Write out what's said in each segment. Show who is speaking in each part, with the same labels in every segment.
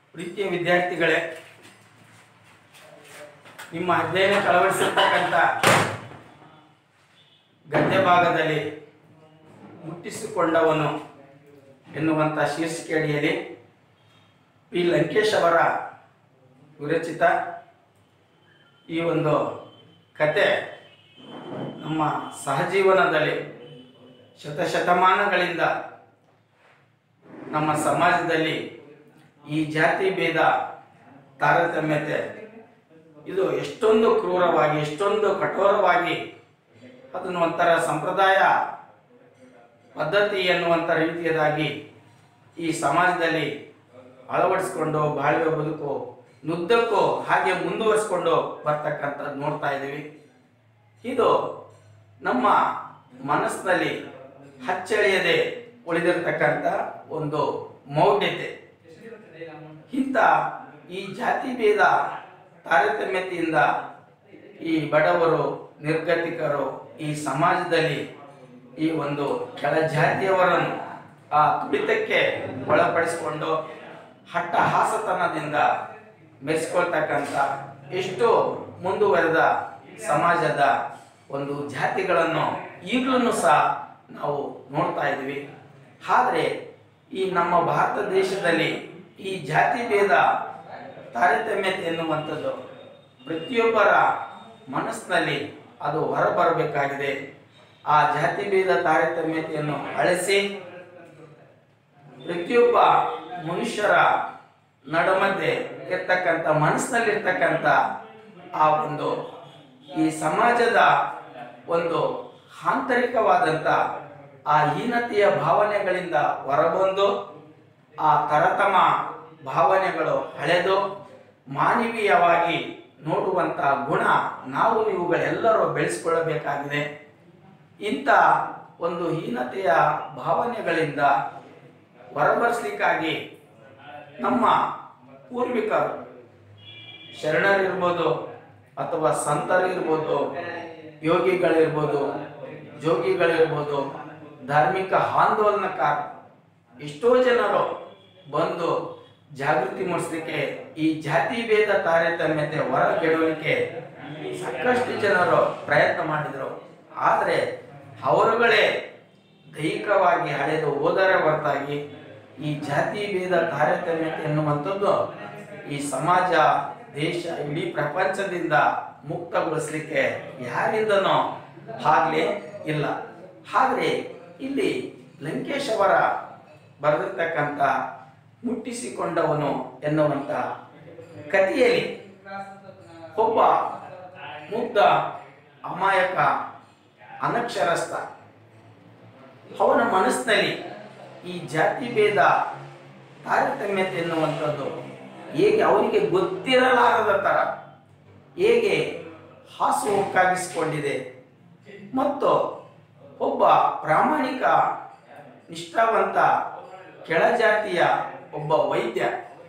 Speaker 1: ಪ್ರೀತಿಯ ವಿದ್ಯಾರ್ಥಿಗಳೇ ನಿಮ್ಮ ಅಧ್ಯಯನ ಕಳವಡಿಸಿರ್ತಕ್ಕಂಥ ಗದ್ಯ ಭಾಗದಲ್ಲಿ ಮುಟ್ಟಿಸಿಕೊಂಡವನು ಎನ್ನುವಂಥ ಶೀರ್ಷಿಕೆ ಅಡಿಯಲ್ಲಿ ಪಿ ಲಂಕೇಶ್ ಅವರ ವಿರಚಿತ ಈ ಒಂದು ಕತೆ ನಮ್ಮ ಸಹಜೀವನದಲ್ಲಿ ಶತಶತಮಾನಗಳಿಂದ ನಮ್ಮ ಸಮಾಜದಲ್ಲಿ ಈ ಜಾತಿ ಭೇದ ತಾರತಮ್ಯತೆ ಇದು ಎಷ್ಟೊಂದು ಕ್ರೂರವಾಗಿ ಎಷ್ಟೊಂದು ಕಠೋರವಾಗಿ ಅದನ್ನು ಒಂಥರ ಸಂಪ್ರದಾಯ ಪದ್ಧತಿ ಎನ್ನುವಂಥ ರೀತಿಯದಾಗಿ ಈ ಸಮಾಜದಲ್ಲಿ ಅಳವಡಿಸ್ಕೊಂಡು ಬಾಳುವೆ ಬದುಕು ನುದ್ದಕ್ಕೂ ಹಾಗೆ ಮುಂದುವರಿಸ್ಕೊಂಡು ಬರ್ತಕ್ಕಂಥದ್ದು ನೋಡ್ತಾ ಇದ್ದೀವಿ ಇದು ನಮ್ಮ ಮನಸ್ಸಿನಲ್ಲಿ ಹಚ್ಚಳಿಯದೆ ಉಳಿದಿರ್ತಕ್ಕಂಥ ಒಂದು ಮೌಢ್ಯತೆ ಇಂಥ ಈ ಜಾತಿ ಭೇದ ತಾರತಮ್ಯತೆಯಿಂದ ಈ ಬಡವರು ನಿರ್ಗತಿಕರು ಈ ಸಮಾಜದಲ್ಲಿ ಈ ಒಂದು ಕೆಳ ಜಾತಿಯವರನ್ನು ಆ ತುಳಿತಕ್ಕೆ ಒಳಪಡಿಸಿಕೊಂಡು ಹಟ್ಟಹಾಸತನದಿಂದ ಮೆರೆಸ್ಕೊಳ್ತಕ್ಕಂಥ ಎಷ್ಟು ಮುಂದುವರೆದ ಸಮಾಜದ ಒಂದು ಜಾತಿಗಳನ್ನು ಈಗಲೂ ಸಹ ನಾವು ನೋಡ್ತಾ ಇದ್ದೀವಿ ಆದರೆ ಈ ನಮ್ಮ ಭಾರತ ದೇಶದಲ್ಲಿ ಈ ಜಾತಿ ಭೇದ ತಾರತಮ್ಯತೆ ಎನ್ನುವಂಥದ್ದು ಪ್ರತಿಯೊಬ್ಬರ ಮನಸ್ಸಿನಲ್ಲಿ ಅದು ಹೊರಬರಬೇಕಾಗಿದೆ ಆ ಜಾತಿ ಭೇದ ತಾರತಮ್ಯತೆಯನ್ನು ಅಳಿಸಿ ಪ್ರತಿಯೊಬ್ಬ ಮನುಷ್ಯರ ನಡಮಧ್ಯೆ ಇರ್ತಕ್ಕಂಥ ಮನಸ್ಸಿನಲ್ಲಿರ್ತಕ್ಕಂಥ ಆ ಒಂದು ಈ ಸಮಾಜದ ಒಂದು ಆಂತರಿಕವಾದಂಥ ಆ ಹೀನತೆಯ ಭಾವನೆಗಳಿಂದ ಹೊರಬಂದು ಆ ತರತಮ ಭಾವನೆಗಳು ಹಳೆದು ಮಾನವೀಯವಾಗಿ ನೋಡುವಂಥ ಗುಣ ನಾವು ನೀವುಗಳೆಲ್ಲರೂ ಬೆಳೆಸಿಕೊಳ್ಳಬೇಕಾಗಿದೆ ಇಂಥ ಒಂದು ಹೀನತೆಯ ಭಾವನೆಗಳಿಂದ ಹೊರಬರಿಸ್ಲಿಕ್ಕಾಗಿ ನಮ್ಮ ಪೂರ್ವಿಕರು ಶರಣರಿರ್ಬೋದು ಅಥವಾ ಸಂತರಿರ್ಬೋದು ಯೋಗಿಗಳಿರ್ಬೋದು ಜೋಗಿಗಳಿರ್ಬೋದು ಧಾರ್ಮಿಕ ಆಂದೋಲನಕಾರ ಎಷ್ಟೋ ಜನರು ಬಂದು ಜಾಗೃತಿ ಮೂಡಿಸ್ಲಿಕ್ಕೆ ಈ ಜಾತಿ ಭೇದ ತಾರತಮ್ಯತೆ ಹೊರಗೆಡುವಲಿಕ್ಕೆ ಸಾಕಷ್ಟು ಜನರು ಪ್ರಯತ್ನ ಮಾಡಿದರು ಆದರೆ ಅವರುಗಳೇ ದೈಹಿಕವಾಗಿ ಹಳೆದು ಹೋದರೆ ಹೊರತಾಗಿ ಈ ಜಾತಿ ಭೇದ ತಾರತಮ್ಯತೆ ಎನ್ನುವಂಥದ್ದು ಈ ಸಮಾಜ ದೇಶ ಇಡೀ ಪ್ರಪಂಚದಿಂದ ಮುಕ್ತಗೊಳಿಸ್ಲಿಕ್ಕೆ ಯಾರಿಂದನೂ ಆಗ್ಲೇ ಇಲ್ಲ ಆದರೆ ಇಲ್ಲಿ ಲಂಕೇಶ್ ಅವರ ಬರೆದಿರ್ತಕ್ಕಂಥ ಮುಟ್ಟಿಸಿಕೊಂಡವನು ಎನ್ನುವಂಥ ಕಥೆಯಲ್ಲಿ ಒಬ್ಬ ಮುಗ್ಧ ಅಮಾಯಕ ಅನಕ್ಷರಸ್ಥ ಅವನ ಮನಸ್ಸಿನಲ್ಲಿ ಈ ಜಾತಿ ಭೇದ ತಾರತಮ್ಯತೆ ಎನ್ನುವಂಥದ್ದು ಹೇಗೆ ಅವನಿಗೆ ಗೊತ್ತಿರಲಾರದ ಥರ ಹೇಗೆ ಹಾಸು ಹೊಕ್ಕಾಗಿಸಿಕೊಂಡಿದೆ ಮತ್ತು ಒಬ್ಬ ಪ್ರಾಮಾಣಿಕ ನಿಷ್ಠಾವಂತ ಕೆಳಜಾತಿಯ ಒಬ್ಬ ವೈದ್ಯ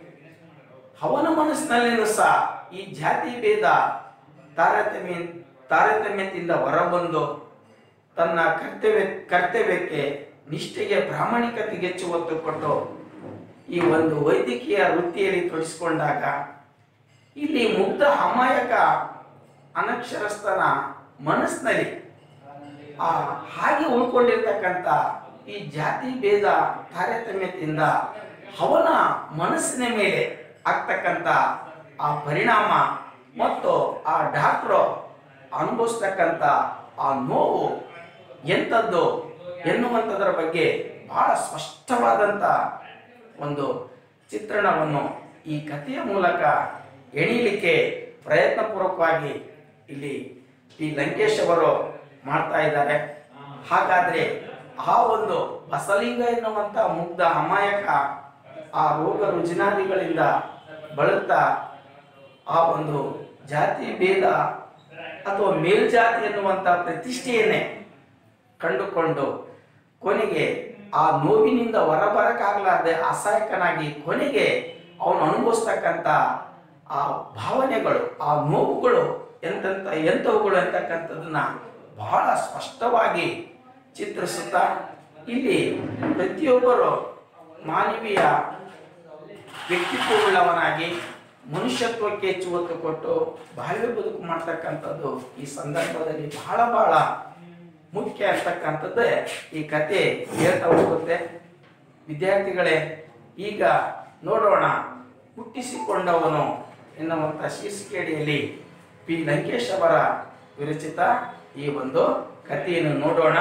Speaker 1: ಅವನ ಮನಸ್ಸಿನಲ್ಲಿನೂ ಸಹ ಈ ಜಾತಿ ಭೇದ ತಾರತಮ್ಯ ತಾರತಮ್ಯದಿಂದ ಹೊರಬಂದು ತನ್ನ ಕರ್ತವ್ಯ ಕರ್ತವ್ಯಕ್ಕೆ ನಿಷ್ಠೆಗೆ ಪ್ರಾಮಾಣಿಕತೆಗೆ ಹೆಚ್ಚು ಒತ್ತು ಕೊಟ್ಟು ಈ ಒಂದು ವೈದ್ಯಕೀಯ ವೃತ್ತಿಯಲ್ಲಿ ತೊಡಗಿಸಿಕೊಂಡಾಗ ಇಲ್ಲಿ ಮುಗ್ಧ ಅಮಾಯಕ ಅನಕ್ಷರಸ್ಥನ ಮನಸ್ಸಿನಲ್ಲಿ ಆ ಹಾಗೆ ಉಳ್ಕೊಂಡಿರ್ತಕ್ಕಂಥ ಈ ಜಾತಿ ಭೇದ ತಾರತಮ್ಯತೆಯಿಂದ ಅವನ ಮನಸ್ಸಿನ ಮೇಲೆ ಆಗ್ತಕ್ಕಂಥ ಆ ಪರಿಣಾಮ ಮತ್ತು ಆ ಡಾಕ್ಟ್ರು ಅನುಭವಿಸ್ತಕ್ಕಂಥ ಆ ನೋವು ಎಂಥದ್ದು ಎನ್ನುವಂಥದ್ರ ಬಗ್ಗೆ ಬಹಳ ಸ್ಪಷ್ಟವಾದಂಥ ಒಂದು ಚಿತ್ರಣವನ್ನು ಈ ಕಥೆಯ ಮೂಲಕ ಎಣೀಲಿಕ್ಕೆ ಪ್ರಯತ್ನಪೂರ್ವಕವಾಗಿ ಇಲ್ಲಿ ಈ ಲಂಕೇಶ್ ಅವರು ಮಾಡ್ತಾ ಇದ್ದಾರೆ ಹಾಗಾದ್ರೆ ಆ ಒಂದು ಬಸಲಿಂಗ ಎನ್ನುವಂಥ ಮುಗ್ಧ ಅಮಾಯಕ ಆ ರೋಗ ರುಜಿನಾದಿಗಳಿಂದ ಬಳಲ್ತಾ ಆ ಒಂದು ಜಾತಿ ಭೇದ ಅಥವಾ ಮೇಲ್ಜಾತಿ ಎನ್ನುವಂಥ ಪ್ರತಿಷ್ಠೆಯನ್ನೇ ಕಂಡುಕೊಂಡು ಕೊನೆಗೆ ಆ ನೋವಿನಿಂದ ಹೊರಬರಕ್ಕಾಗಲಾರದೆ ಅಸಹಾಯಕನಾಗಿ ಕೊನೆಗೆ ಅವನು ಅನುಭವಿಸ್ತಕ್ಕಂಥ ಆ ಭಾವನೆಗಳು ಆ ನೋವುಗಳು ಎಂತೆಂಥ ಎಂಥವುಗಳು ಅಂತಕ್ಕಂಥದ್ದನ್ನ ಬಹಳ ಸ್ಪಷ್ಟವಾಗಿ ಚಿತ್ರಿಸುತ್ತಾ ಇಲ್ಲಿ ಪ್ರತಿಯೊಬ್ಬರು ಮಾನವೀಯ ವ್ಯಕ್ತಿತ್ವವುಳ್ಳವನಾಗಿ ಮನುಷ್ಯತ್ವಕ್ಕೆ ಹೆಚ್ಚು ಒತ್ತು ಕೊಟ್ಟು ಬಾಳ್ವೆ ಬದುಕು ಮಾಡ್ತಕ್ಕಂಥದ್ದು ಈ ಸಂದರ್ಭದಲ್ಲಿ ಬಹಳ ಬಹಳ ಮುಖ್ಯ ಅಂತಕ್ಕಂಥದ್ದೇ ಈ ಕತೆ ಹೇಳ್ತಾ ಹೋಗುತ್ತೆ ವಿದ್ಯಾರ್ಥಿಗಳೇ ಈಗ ನೋಡೋಣ ಹುಟ್ಟಿಸಿಕೊಂಡವನು ಎನ್ನುವಂಥ ಶೀರ್ಷಿಕೆಯಡಿಯಲ್ಲಿ ಪಿ ಲಂಕೇಶ್ ಅವರ ವಿರಚಿತ ಈ ಒಂದು ಕಥೆಯನ್ನು ನೋಡೋಣ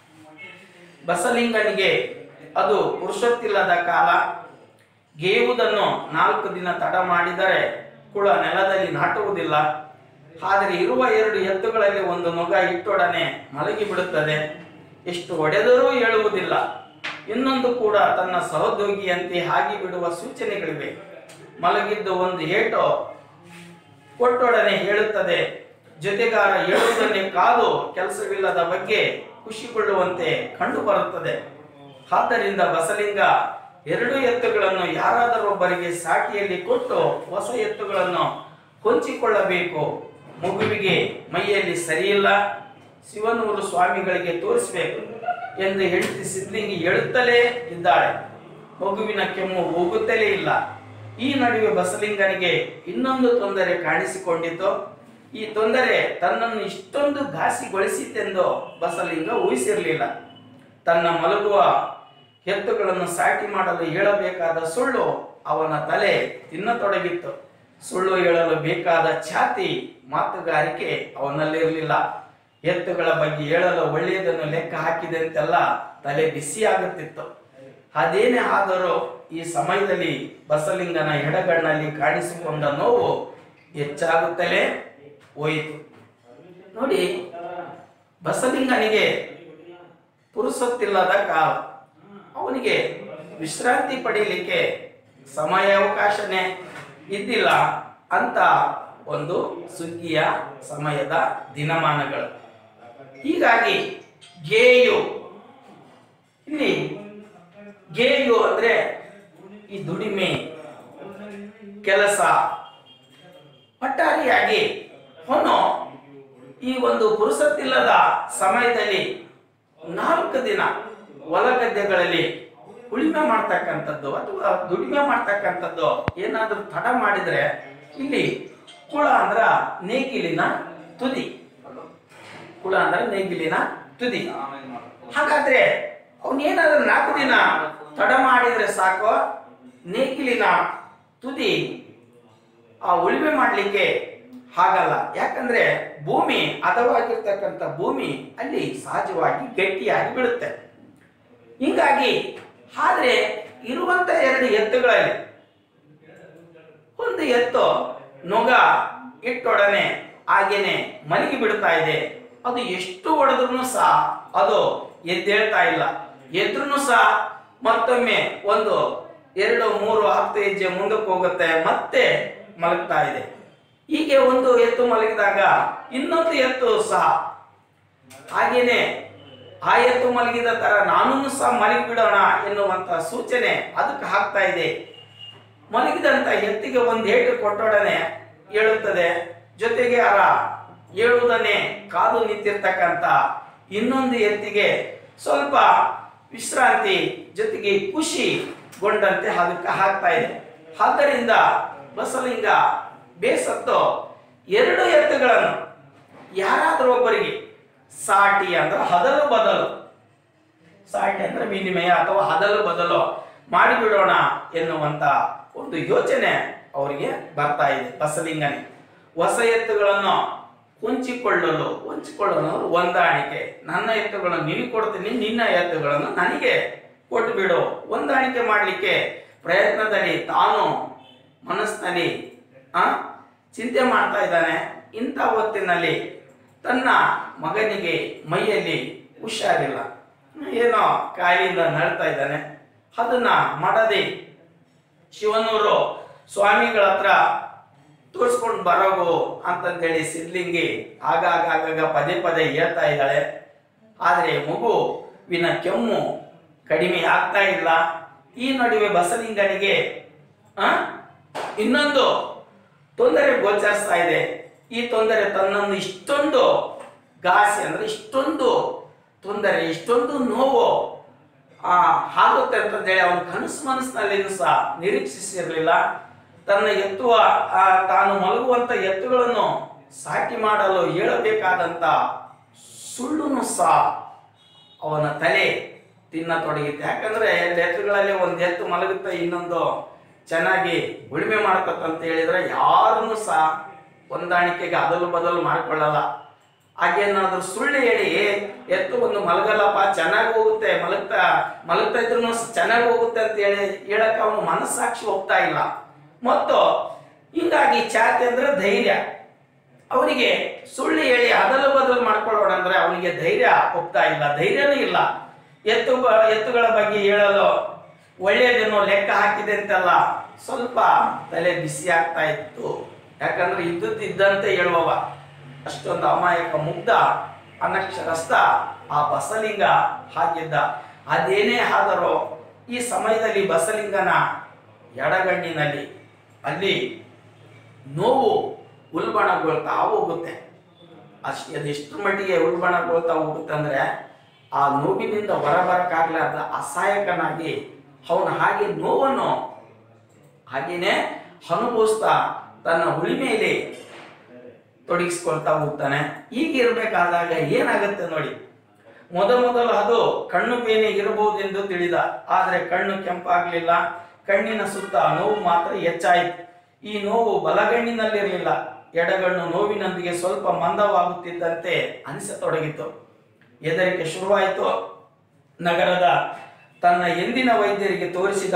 Speaker 1: ಬಸಲಿಂಗನಿಗೆ ಅದು ಪುರುಷತ್ತಿಲ್ಲದ ಕಾಲ ಗೇಯುವುದನ್ನು ನಾಲ್ಕು ದಿನ ತಡ ಮಾಡಿದರೆ ಕುಳ ನೆಲದಲ್ಲಿ ನಾಟುವುದಿಲ್ಲ ಆದರೆ ಇರುವ ಎರಡು ಎತ್ತುಗಳಲ್ಲಿ ಒಂದು ನೊಗ ಇಟ್ಟೊಡನೆ ಮಲಗಿ ಬಿಡುತ್ತದೆ ಎಷ್ಟು ಹೊಡೆದರೂ ಹೇಳುವುದಿಲ್ಲ ಇನ್ನೊಂದು ಕೂಡ ತನ್ನ ಸಹೋದ್ಯೋಗಿಯಂತೆ ಹಾಗೆ ಬಿಡುವ ಸೂಚನೆಗಳಿವೆ ಮಲಗಿದ್ದು ಒಂದು ಏಟು ಕೊಟ್ಟೊಡನೆ ಹೇಳುತ್ತದೆ ಜೊತೆಗಾರ ಹೇಳುವುದನ್ನೇ ಕಾದು ಕೆಲಸವಿಲ್ಲದ ಬಗ್ಗೆ ಖುಷಿಗೊಳ್ಳುವಂತೆ ಕಂಡು ಬರುತ್ತದೆ ಆದ್ದರಿಂದ ಬಸಲಿಂಗ ಎರಡು ಎತ್ತುಗಳನ್ನು ಯಾರಾದರೊಬ್ಬರಿಗೆ ಸಾಟಿಯಲ್ಲಿ ಕೊಟ್ಟು ಹೊಸ ಎತ್ತುಗಳನ್ನು ಕೊಂಚಿಕೊಳ್ಳಬೇಕು ಮಗುವಿಗೆ ಮೈಯಲ್ಲಿ ಸರಿಯಿಲ್ಲ ಶಿವನೂರು ಸ್ವಾಮಿಗಳಿಗೆ ತೋರಿಸಬೇಕು ಎಂದು ಹೆಂಡತಿ ಸಿದ್ಲಿಂಗಿ ಹೇಳುತ್ತಲೇ ಇದ್ದಾಳೆ ಮಗುವಿನ ಕೆಮ್ಮು ಹೋಗುತ್ತಲೇ ಇಲ್ಲ ಈ ನಡುವೆ ಬಸಲಿಂಗನಿಗೆ ಇನ್ನೊಂದು ತೊಂದರೆ ಕಾಣಿಸಿಕೊಂಡಿತು ಈ ತೊಂದರೆ ತನ್ನನ್ನು ಇಷ್ಟೊಂದು ಘಾಸಿಗೊಳಿಸಿತೆಂದು ಬಸಲಿಂಗ ಊಹಿಸಿರಲಿಲ್ಲ ತನ್ನ ಮಲಗುವ ಎತ್ತುಗಳನ್ನು ಸಾಟಿ ಮಾಡಲು ಹೇಳಬೇಕಾದ ಸುಳ್ಳು ಅವನ ತಲೆ ತಿನ್ನತೊಡಗಿತ್ತು ಸುಳ್ಳು ಹೇಳಲು ಬೇಕಾದ ಛಾತಿ ಮಾತುಗಾರಿಕೆ ಅವನಲ್ಲಿರಲಿಲ್ಲ ಎತ್ತುಗಳ ಬಗ್ಗೆ ಹೇಳಲು ಒಳ್ಳೆಯದನ್ನು ಲೆಕ್ಕ ಹಾಕಿದಂತೆಲ್ಲ ತಲೆ ಬಿಸಿಯಾಗುತ್ತಿತ್ತು ಅದೇನೇ ಆದರೂ ಈ ಸಮಯದಲ್ಲಿ ಬಸಲಿಂಗನ ಎಡಗಣ್ಣಲ್ಲಿ ಕಾಣಿಸಿಕೊಂಡ ನೋವು ಹೆಚ್ಚಾಗುತ್ತಲೇ ಹೋಯಿತು ನೋಡಿ ಬಸಲಿಂಗನಿಗೆ ಪುರುಸೊತ್ತಿಲ್ಲದ ಕಾಲ ಅವನಿಗೆ ವಿಶ್ರಾಂತಿ ಪಡೀಲಿಕ್ಕೆ ಸಮಯ ಅವಕಾಶನೇ ಇದ್ದಿಲ್ಲ ಅಂತ ಒಂದು ಸುಗ್ಗಿಯ ಸಮಯದ ದಿನಮಾನಗಳು ಹೀಗಾಗಿ ಗೇಯು ಇಲ್ಲಿ ಗೇಯು ಅಂದ್ರೆ ಈ ದುಡಿಮೆ ಕೆಲಸ ಒಟ್ಟಾರೆಯಾಗಿ ಅವನು ಈ ಒಂದು ಪುರುಸತ್ತಿಲ್ಲದ ಸಮಯದಲ್ಲಿ ನಾಲ್ಕು ದಿನ ಹೊಲ ಗದ್ದೆಗಳಲ್ಲಿ ಉಳಿಮೆ ಮಾಡ್ತಕ್ಕಂಥದ್ದು ಅಥವಾ ದುಡಿಮೆ ಮಾಡ್ತಕ್ಕಂಥದ್ದು ಏನಾದ್ರೂ ತಡ ಮಾಡಿದ್ರೆ ಇಲ್ಲಿ ಕುಳ ಅಂದ್ರ ನೇಗಿಲಿನ ತುದಿ ಕುಳ ಅಂದ್ರ ನೇಗಿಲಿನ ತುದಿ ಹಾಗಾದ್ರೆ ಅವನೇನಾದ್ರೂ ನಾಲ್ಕು ದಿನ ತಡ ಮಾಡಿದ್ರೆ ಸಾಕು ನೇಗಿಲಿನ ತುದಿ ಆ ಉಳುಮೆ ಮಾಡಲಿಕ್ಕೆ ಹಾಗಲ್ಲ ಯಾಕಂದ್ರೆ ಭೂಮಿ ಹದವಾಗಿರ್ತಕ್ಕಂಥ ಭೂಮಿ ಅಲ್ಲಿ ಸಹಜವಾಗಿ ಗಟ್ಟಿಯಾಗಿ ಬಿಡುತ್ತೆ ಹಿಂಗಾಗಿ ಆದ್ರೆ ಇರುವಂತ ಎರಡು ಎತ್ತುಗಳಲ್ಲಿ ಒಂದು ಎತ್ತು ನೊಗ ಇಟ್ಟೊಡನೆ ಹಾಗೇನೆ ಮಲಗಿ ಬಿಡ್ತಾ ಇದೆ ಅದು ಎಷ್ಟು ಹೊಡೆದ್ರು ಸಹ ಅದು ಎದ್ದೇಳ್ತಾ ಇಲ್ಲ ಎದ್ರೂ ಸಹ ಮತ್ತೊಮ್ಮೆ ಒಂದು ಎರಡು ಮೂರು ಹತ್ತು ಹೆಜ್ಜೆ ಮುಂದಕ್ಕೆ ಹೋಗುತ್ತೆ ಮತ್ತೆ ಮಲಗ್ತಾ ಇದೆ ಹೀಗೆ ಒಂದು ಎತ್ತು ಮಲಗಿದಾಗ ಇನ್ನೊಂದು ಎತ್ತು ಸಹ ಹಾಗೇನೆ ಆ ಎತ್ತು ಮಲಗಿದ ತರ ನಾನು ಸಹ ಮಲಗಿ ಬಿಡೋಣ ಎನ್ನುವಂತ ಸೂಚನೆ ಅದಕ್ಕೆ ಹಾಕ್ತಾ ಇದೆ ಮಲಗಿದಂತ ಎತ್ತಿಗೆ ಒಂದು ಏಟು ಕೊಟ್ಟೊಡನೆ ಹೇಳುತ್ತದೆ ಜೊತೆಗೆ ಅರ ಹೇಳುವುದನ್ನೇ ಕಾದು ನಿಂತಿರ್ತಕ್ಕಂಥ ಇನ್ನೊಂದು ಎತ್ತಿಗೆ ಸ್ವಲ್ಪ ವಿಶ್ರಾಂತಿ ಜೊತೆಗೆ ಖುಷಿಗೊಂಡಂತೆ ಅದಕ್ಕೆ ಹಾಕ್ತಾ ಇದೆ ಆದ್ದರಿಂದ ಬಸಲಿಂಗ ಬೇಸತ್ತು ಎರಡು ಎತ್ತುಗಳನ್ನು ಯಾರಾದರೂ ಒಬ್ಬರಿಗೆ ಸಾಟಿ ಅಂದ್ರೆ ಹದಲು ಬದಲು ಸಾಟಿ ಅಂದ್ರೆ ವಿನಿಮಯ ಅಥವಾ ಹದಲು ಬದಲು ಮಾಡಿಬಿಡೋಣ ಎನ್ನುವಂತ ಒಂದು ಯೋಚನೆ ಅವರಿಗೆ ಬರ್ತಾ ಇದೆ ಬಸಲಿಂಗನೇ ಹೊಸ ಎತ್ತುಗಳನ್ನು ಹೊಂಚಿಕೊಳ್ಳಲು ಹೊಂಚಿಕೊಳ್ಳಲು ಅಂದ್ರೆ ಹೊಂದಾಣಿಕೆ ನನ್ನ ಎತ್ತುಗಳನ್ನು ನಿನಗೆ ಕೊಡ್ತೀನಿ ನಿನ್ನ ಎತ್ತುಗಳನ್ನು ನನಗೆ ಕೊಟ್ಟು ಬಿಡು ಹೊಂದಾಣಿಕೆ ಮಾಡಲಿಕ್ಕೆ ಪ್ರಯತ್ನದಲ್ಲಿ ತಾನು ಮನಸ್ಸಿನಲ್ಲಿ ಆ ಚಿಂತೆ ಮಾಡ್ತಾ ಇದ್ದಾನೆ ಇಂಥ ಹೊತ್ತಿನಲ್ಲಿ ತನ್ನ ಮಗನಿಗೆ ಮೈಯಲ್ಲಿ ಹುಷಾರಿಲ್ಲ ಏನೋ ಕಾಯಿಲೆಯಿಂದ ನಡ್ತಾ ಇದ್ದಾನೆ ಅದನ್ನ ಮಾಡದೆ ಶಿವನೂರು ಸ್ವಾಮಿಗಳ ಹತ್ರ ತೋರಿಸ್ಕೊಂಡು ಬರೋಗು ಅಂತಂದೇಳಿ ಸಿದ್ಲಿಂಗಿ ಆಗಾಗ ಆಗಾಗ ಪದೇ ಪದೇ ಹೇಳ್ತಾ ಇದ್ದಾಳೆ ಆದರೆ ಮಗುವಿನ ಕೆಮ್ಮು ಕಡಿಮೆ ಆಗ್ತಾ ಇಲ್ಲ ಈ ನಡುವೆ ಬಸಲಿಂಗನಿಗೆ ಆ ಇನ್ನೊಂದು ತೊಂದರೆ ಗೋಚರಿಸ್ತಾ ಇದೆ ಈ ತೊಂದರೆ ತನ್ನನ್ನು ಇಷ್ಟೊಂದು ಘಾಸಿ ಅಂದ್ರೆ ಇಷ್ಟೊಂದು ತೊಂದರೆ ಇಷ್ಟೊಂದು ನೋವು ಆ ಆಗುತ್ತೆ ಅಂತಂದೇಳಿ ಅವನ ಕನಸು ಮನಸ್ಸಿನಲ್ಲಿನೂ ಸಹ ನಿರೀಕ್ಷಿಸಿರಲಿಲ್ಲ ತನ್ನ ಎತ್ತುವ ಆ, ತಾನು ಮಲಗುವಂತ ಎತ್ತುಗಳನ್ನು ಸಾಕಿ ಮಾಡಲು ಹೇಳಬೇಕಾದಂತ ಸುಳ್ಳುನು ಸಹ ಅವನ ತಲೆ ತಿನ್ನತೊಡಗಿತ್ತು ಯಾಕಂದ್ರೆ ಎರಡು ಎತ್ತುಗಳಲ್ಲಿ ಒಂದು ಎತ್ತು ಮಲಗುತ್ತೆ ಇನ್ನೊಂದು ಚೆನ್ನಾಗಿ ಉಳುಮೆ ಮಾಡ್ತಕ್ಕಂತ ಹೇಳಿದ್ರೆ ಯಾರನ್ನು ಸಹ ಹೊಂದಾಣಿಕೆಗೆ ಅದಲು ಬದಲು ಮಾಡ್ಕೊಳ್ಳಲ್ಲ ಹಾಗೇನಾದ್ರೂ ಸುಳ್ಳು ಹೇಳಿ ಎತ್ತು ಒಂದು ಮಲಗಲ್ಲಪ್ಪ ಚೆನ್ನಾಗಿ ಹೋಗುತ್ತೆ ಮಲಗ್ತಾ ಮಲಗ್ತಾ ಇದ್ರು ಚೆನ್ನಾಗಿ ಹೋಗುತ್ತೆ ಅಂತ ಹೇಳಿ ಹೇಳಕ್ಕೆ ಅವನು ಮನಸ್ಸಾಕ್ಷಿ ಹೋಗ್ತಾ ಇಲ್ಲ ಮತ್ತು ಹಿಂಗಾಗಿ ಚಾತಿ ಅಂದ್ರೆ ಧೈರ್ಯ ಅವನಿಗೆ ಸುಳ್ಳು ಹೇಳಿ ಅದಲು ಬದಲು ಮಾಡ್ಕೊಳ್ಳೋಣ ಅಂದ್ರೆ ಅವನಿಗೆ ಧೈರ್ಯ ಒಪ್ತಾ ಇಲ್ಲ ಧೈರ್ಯನೂ ಇಲ್ಲ ಎತ್ತು ಬ- ಎತ್ತುಗಳ ಬಗ್ಗೆ ಹೇಳಲು ಒಳ್ಳೆಯದೇನೋ ಲೆಕ್ಕ ಹಾಕಿದೆ ಅಂತೆಲ್ಲ ಸ್ವಲ್ಪ ತಲೆ ಬಿಸಿ ಆಗ್ತಾ ಇತ್ತು ಯಾಕಂದ್ರೆ ಇದ್ದದ್ದು ಇದ್ದಂತೆ ಹೇಳುವವ ಅಷ್ಟೊಂದು ಅಮಾಯಕ ಮುಗ್ಧ ಅನಕ್ಷರಸ್ಥ ಆ ಬಸಲಿಂಗ ಹಾಕಿದ್ದ ಅದೇನೇ ಆದರೂ ಈ ಸಮಯದಲ್ಲಿ ಬಸಲಿಂಗನ ಎಡಗಣ್ಣಿನಲ್ಲಿ ಅಲ್ಲಿ ನೋವು ಉಲ್ಬಣಗೊಳ್ತಾ ಹೋಗುತ್ತೆ ಅಷ್ಟು ಅದೆಷ್ಟು ಮಟ್ಟಿಗೆ ಉಲ್ಬಣಗೊಳ್ತಾ ಹೋಗುತ್ತೆ ಅಂದ್ರೆ ಆ ನೋವಿನಿಂದ ಹೊರಬರಕ್ಕಾಗ್ಲಾರ್ದ ಅಸಹಾಯಕನಾಗಿ ಅವನು ಹಾಗೆ ನೋವನ್ನು ಹಾಗೇನೆ ಅನುಭವಿಸ್ತಾ ತನ್ನ ಉಳಿಮೆಯಲ್ಲಿ ತೊಡಗಿಸ್ಕೊಳ್ತಾ ಹೋಗ್ತಾನೆ ಹೀಗಿರ್ಬೇಕಾದಾಗ ಏನಾಗುತ್ತೆ ನೋಡಿ ಮೊದ ಮೊದಲು ಅದು ಕಣ್ಣು ಬೇನೆ ಇರಬಹುದೆಂದು ತಿಳಿದ ಆದರೆ ಕಣ್ಣು ಕೆಂಪಾಗ್ಲಿಲ್ಲ ಕಣ್ಣಿನ ಸುತ್ತ ನೋವು ಮಾತ್ರ ಹೆಚ್ಚಾಯಿತು ಈ ನೋವು ಬಲಗಣ್ಣಿನಲ್ಲಿರಲಿಲ್ಲ ಎಡಗಣ್ಣು ನೋವಿನೊಂದಿಗೆ ಸ್ವಲ್ಪ ಮಂದವಾಗುತ್ತಿದ್ದಂತೆ ಅನಿಸತೊಡಗಿತು ಹೆದರಿಕೆ ಶುರುವಾಯಿತು ನಗರದ ತನ್ನ ಎಂದಿನ ವೈದ್ಯರಿಗೆ ತೋರಿಸಿದ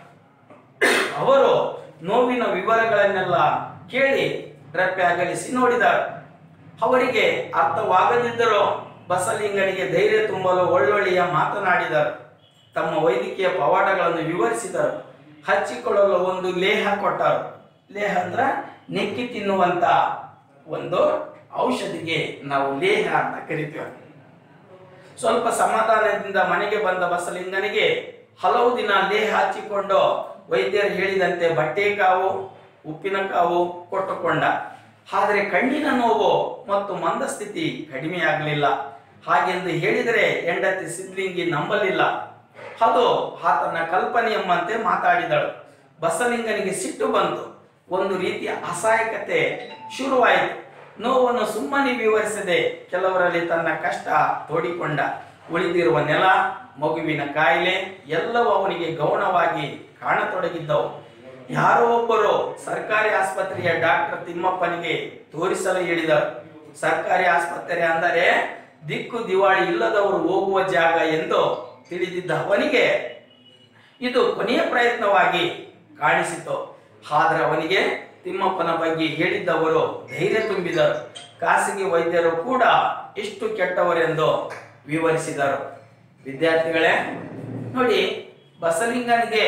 Speaker 1: ಅವರು ನೋವಿನ ವಿವರಗಳನ್ನೆಲ್ಲ ಕೇಳಿ ರೆಪ್ಪೆ ಅಗಲಿಸಿ ನೋಡಿದರು ಅವರಿಗೆ ಅರ್ಥವಾಗದಿದ್ದರೂ ಬಸಲಿಂಗನಿಗೆ ಧೈರ್ಯ ತುಂಬಲು ಒಳ್ಳೊಳ್ಳೆಯ ಮಾತನಾಡಿದರು ತಮ್ಮ ವೈದ್ಯಕೀಯ ಪವಾಡಗಳನ್ನು ವಿವರಿಸಿದರು ಹಚ್ಚಿಕೊಳ್ಳಲು ಒಂದು ಲೇಹ ಕೊಟ್ಟರು ಲೇಹ ಅಂದ್ರ ನೆಕ್ಕಿ ತಿನ್ನುವಂತ ಒಂದು ಔಷಧಿಗೆ ನಾವು ಲೇಹ ಅಂತ ಕರಿತೀವಿ ಸ್ವಲ್ಪ ಸಮಾಧಾನದಿಂದ ಮನೆಗೆ ಬಂದ ಬಸಲಿಂಗನಿಗೆ ಹಲವು ದಿನ ಲೇಹ ಹಚ್ಚಿಕೊಂಡು ವೈದ್ಯರು ಹೇಳಿದಂತೆ ಬಟ್ಟೆ ಕಾವು ಉಪ್ಪಿನ ಕಾವು ಕೊಟ್ಟುಕೊಂಡ ಆದರೆ ಕಣ್ಣಿನ ನೋವು ಮತ್ತು ಮಂದಸ್ಥಿತಿ ಕಡಿಮೆಯಾಗಲಿಲ್ಲ ಹಾಗೆಂದು ಹೇಳಿದರೆ ಹೆಂಡತಿ ಸಿದ್ಲಿಂಗಿ ನಂಬಲಿಲ್ಲ ಅದು ಆತನ ಕಲ್ಪನೆ ಎಂಬಂತೆ ಮಾತಾಡಿದಳು ಬಸಲಿಂಗನಿಗೆ ಸಿಟ್ಟು ಬಂತು ಒಂದು ರೀತಿಯ ಅಸಹಾಯಕತೆ ಶುರುವಾಯಿತು ನೋವನ್ನು ಸುಮ್ಮನೆ ವಿವರಿಸದೆ ಕೆಲವರಲ್ಲಿ ತನ್ನ ಕಷ್ಟ ತೋಡಿಕೊಂಡ ಉಳಿದಿರುವ ನೆಲ ಮಗುವಿನ ಕಾಯಿಲೆ ಎಲ್ಲವೂ ಅವನಿಗೆ ಗೌಣವಾಗಿ ಕಾಣತೊಡಗಿದ್ದವು ಯಾರೋ ಒಬ್ಬರು ಸರ್ಕಾರಿ ಆಸ್ಪತ್ರೆಯ ಡಾಕ್ಟರ್ ತಿಮ್ಮಪ್ಪನಿಗೆ ತೋರಿಸಲು ಹೇಳಿದರು ಸರ್ಕಾರಿ ಆಸ್ಪತ್ರೆ ಅಂದರೆ ದಿಕ್ಕು ದಿವಾಳಿ ಇಲ್ಲದವರು ಹೋಗುವ ಜಾಗ ಎಂದು ತಿಳಿದಿದ್ದ ಅವನಿಗೆ ಇದು ಕೊನೆಯ ಪ್ರಯತ್ನವಾಗಿ ಕಾಣಿಸಿತು ಆದ್ರೆ ಅವನಿಗೆ ತಿಮ್ಮಪ್ಪನ ಬಗ್ಗೆ ಹೇಳಿದ್ದವರು ಧೈರ್ಯ ತುಂಬಿದರು ಖಾಸಗಿ ವೈದ್ಯರು ಕೂಡ ಎಷ್ಟು ಕೆಟ್ಟವರೆಂದು ವಿವರಿಸಿದರು ವಿದ್ಯಾರ್ಥಿಗಳೇ ನೋಡಿ ಬಸಲಿಂಗನಿಗೆ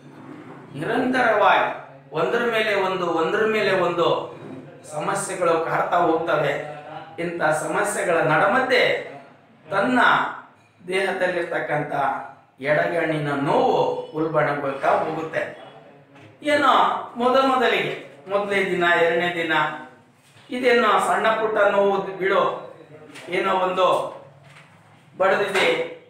Speaker 1: ನಿರಂತರವಾಗಿ ಒಂದರ ಮೇಲೆ ಒಂದು ಒಂದರ ಮೇಲೆ ಒಂದು ಸಮಸ್ಯೆಗಳು ಕಾಡ್ತಾ ಹೋಗ್ತವೆ ಇಂಥ ಸಮಸ್ಯೆಗಳ ನಡಮಧ್ಯೆ ತನ್ನ ದೇಹದಲ್ಲಿರ್ತಕ್ಕಂಥ ಎಡಗಣ್ಣಿನ ನೋವು ಉಲ್ಬಣಗೊಳ್ತಾ ಹೋಗುತ್ತೆ ಏನೋ ಮೊದ ಮೊದಲಿಗೆ ಮೊದಲನೇ ದಿನ ಎರಡನೇ ದಿನ ಇದೇನೋ ಸಣ್ಣ ಪುಟ್ಟ ನೋವು ಬಿಡು ಏನೋ ಒಂದು ಬಡದಿದೆ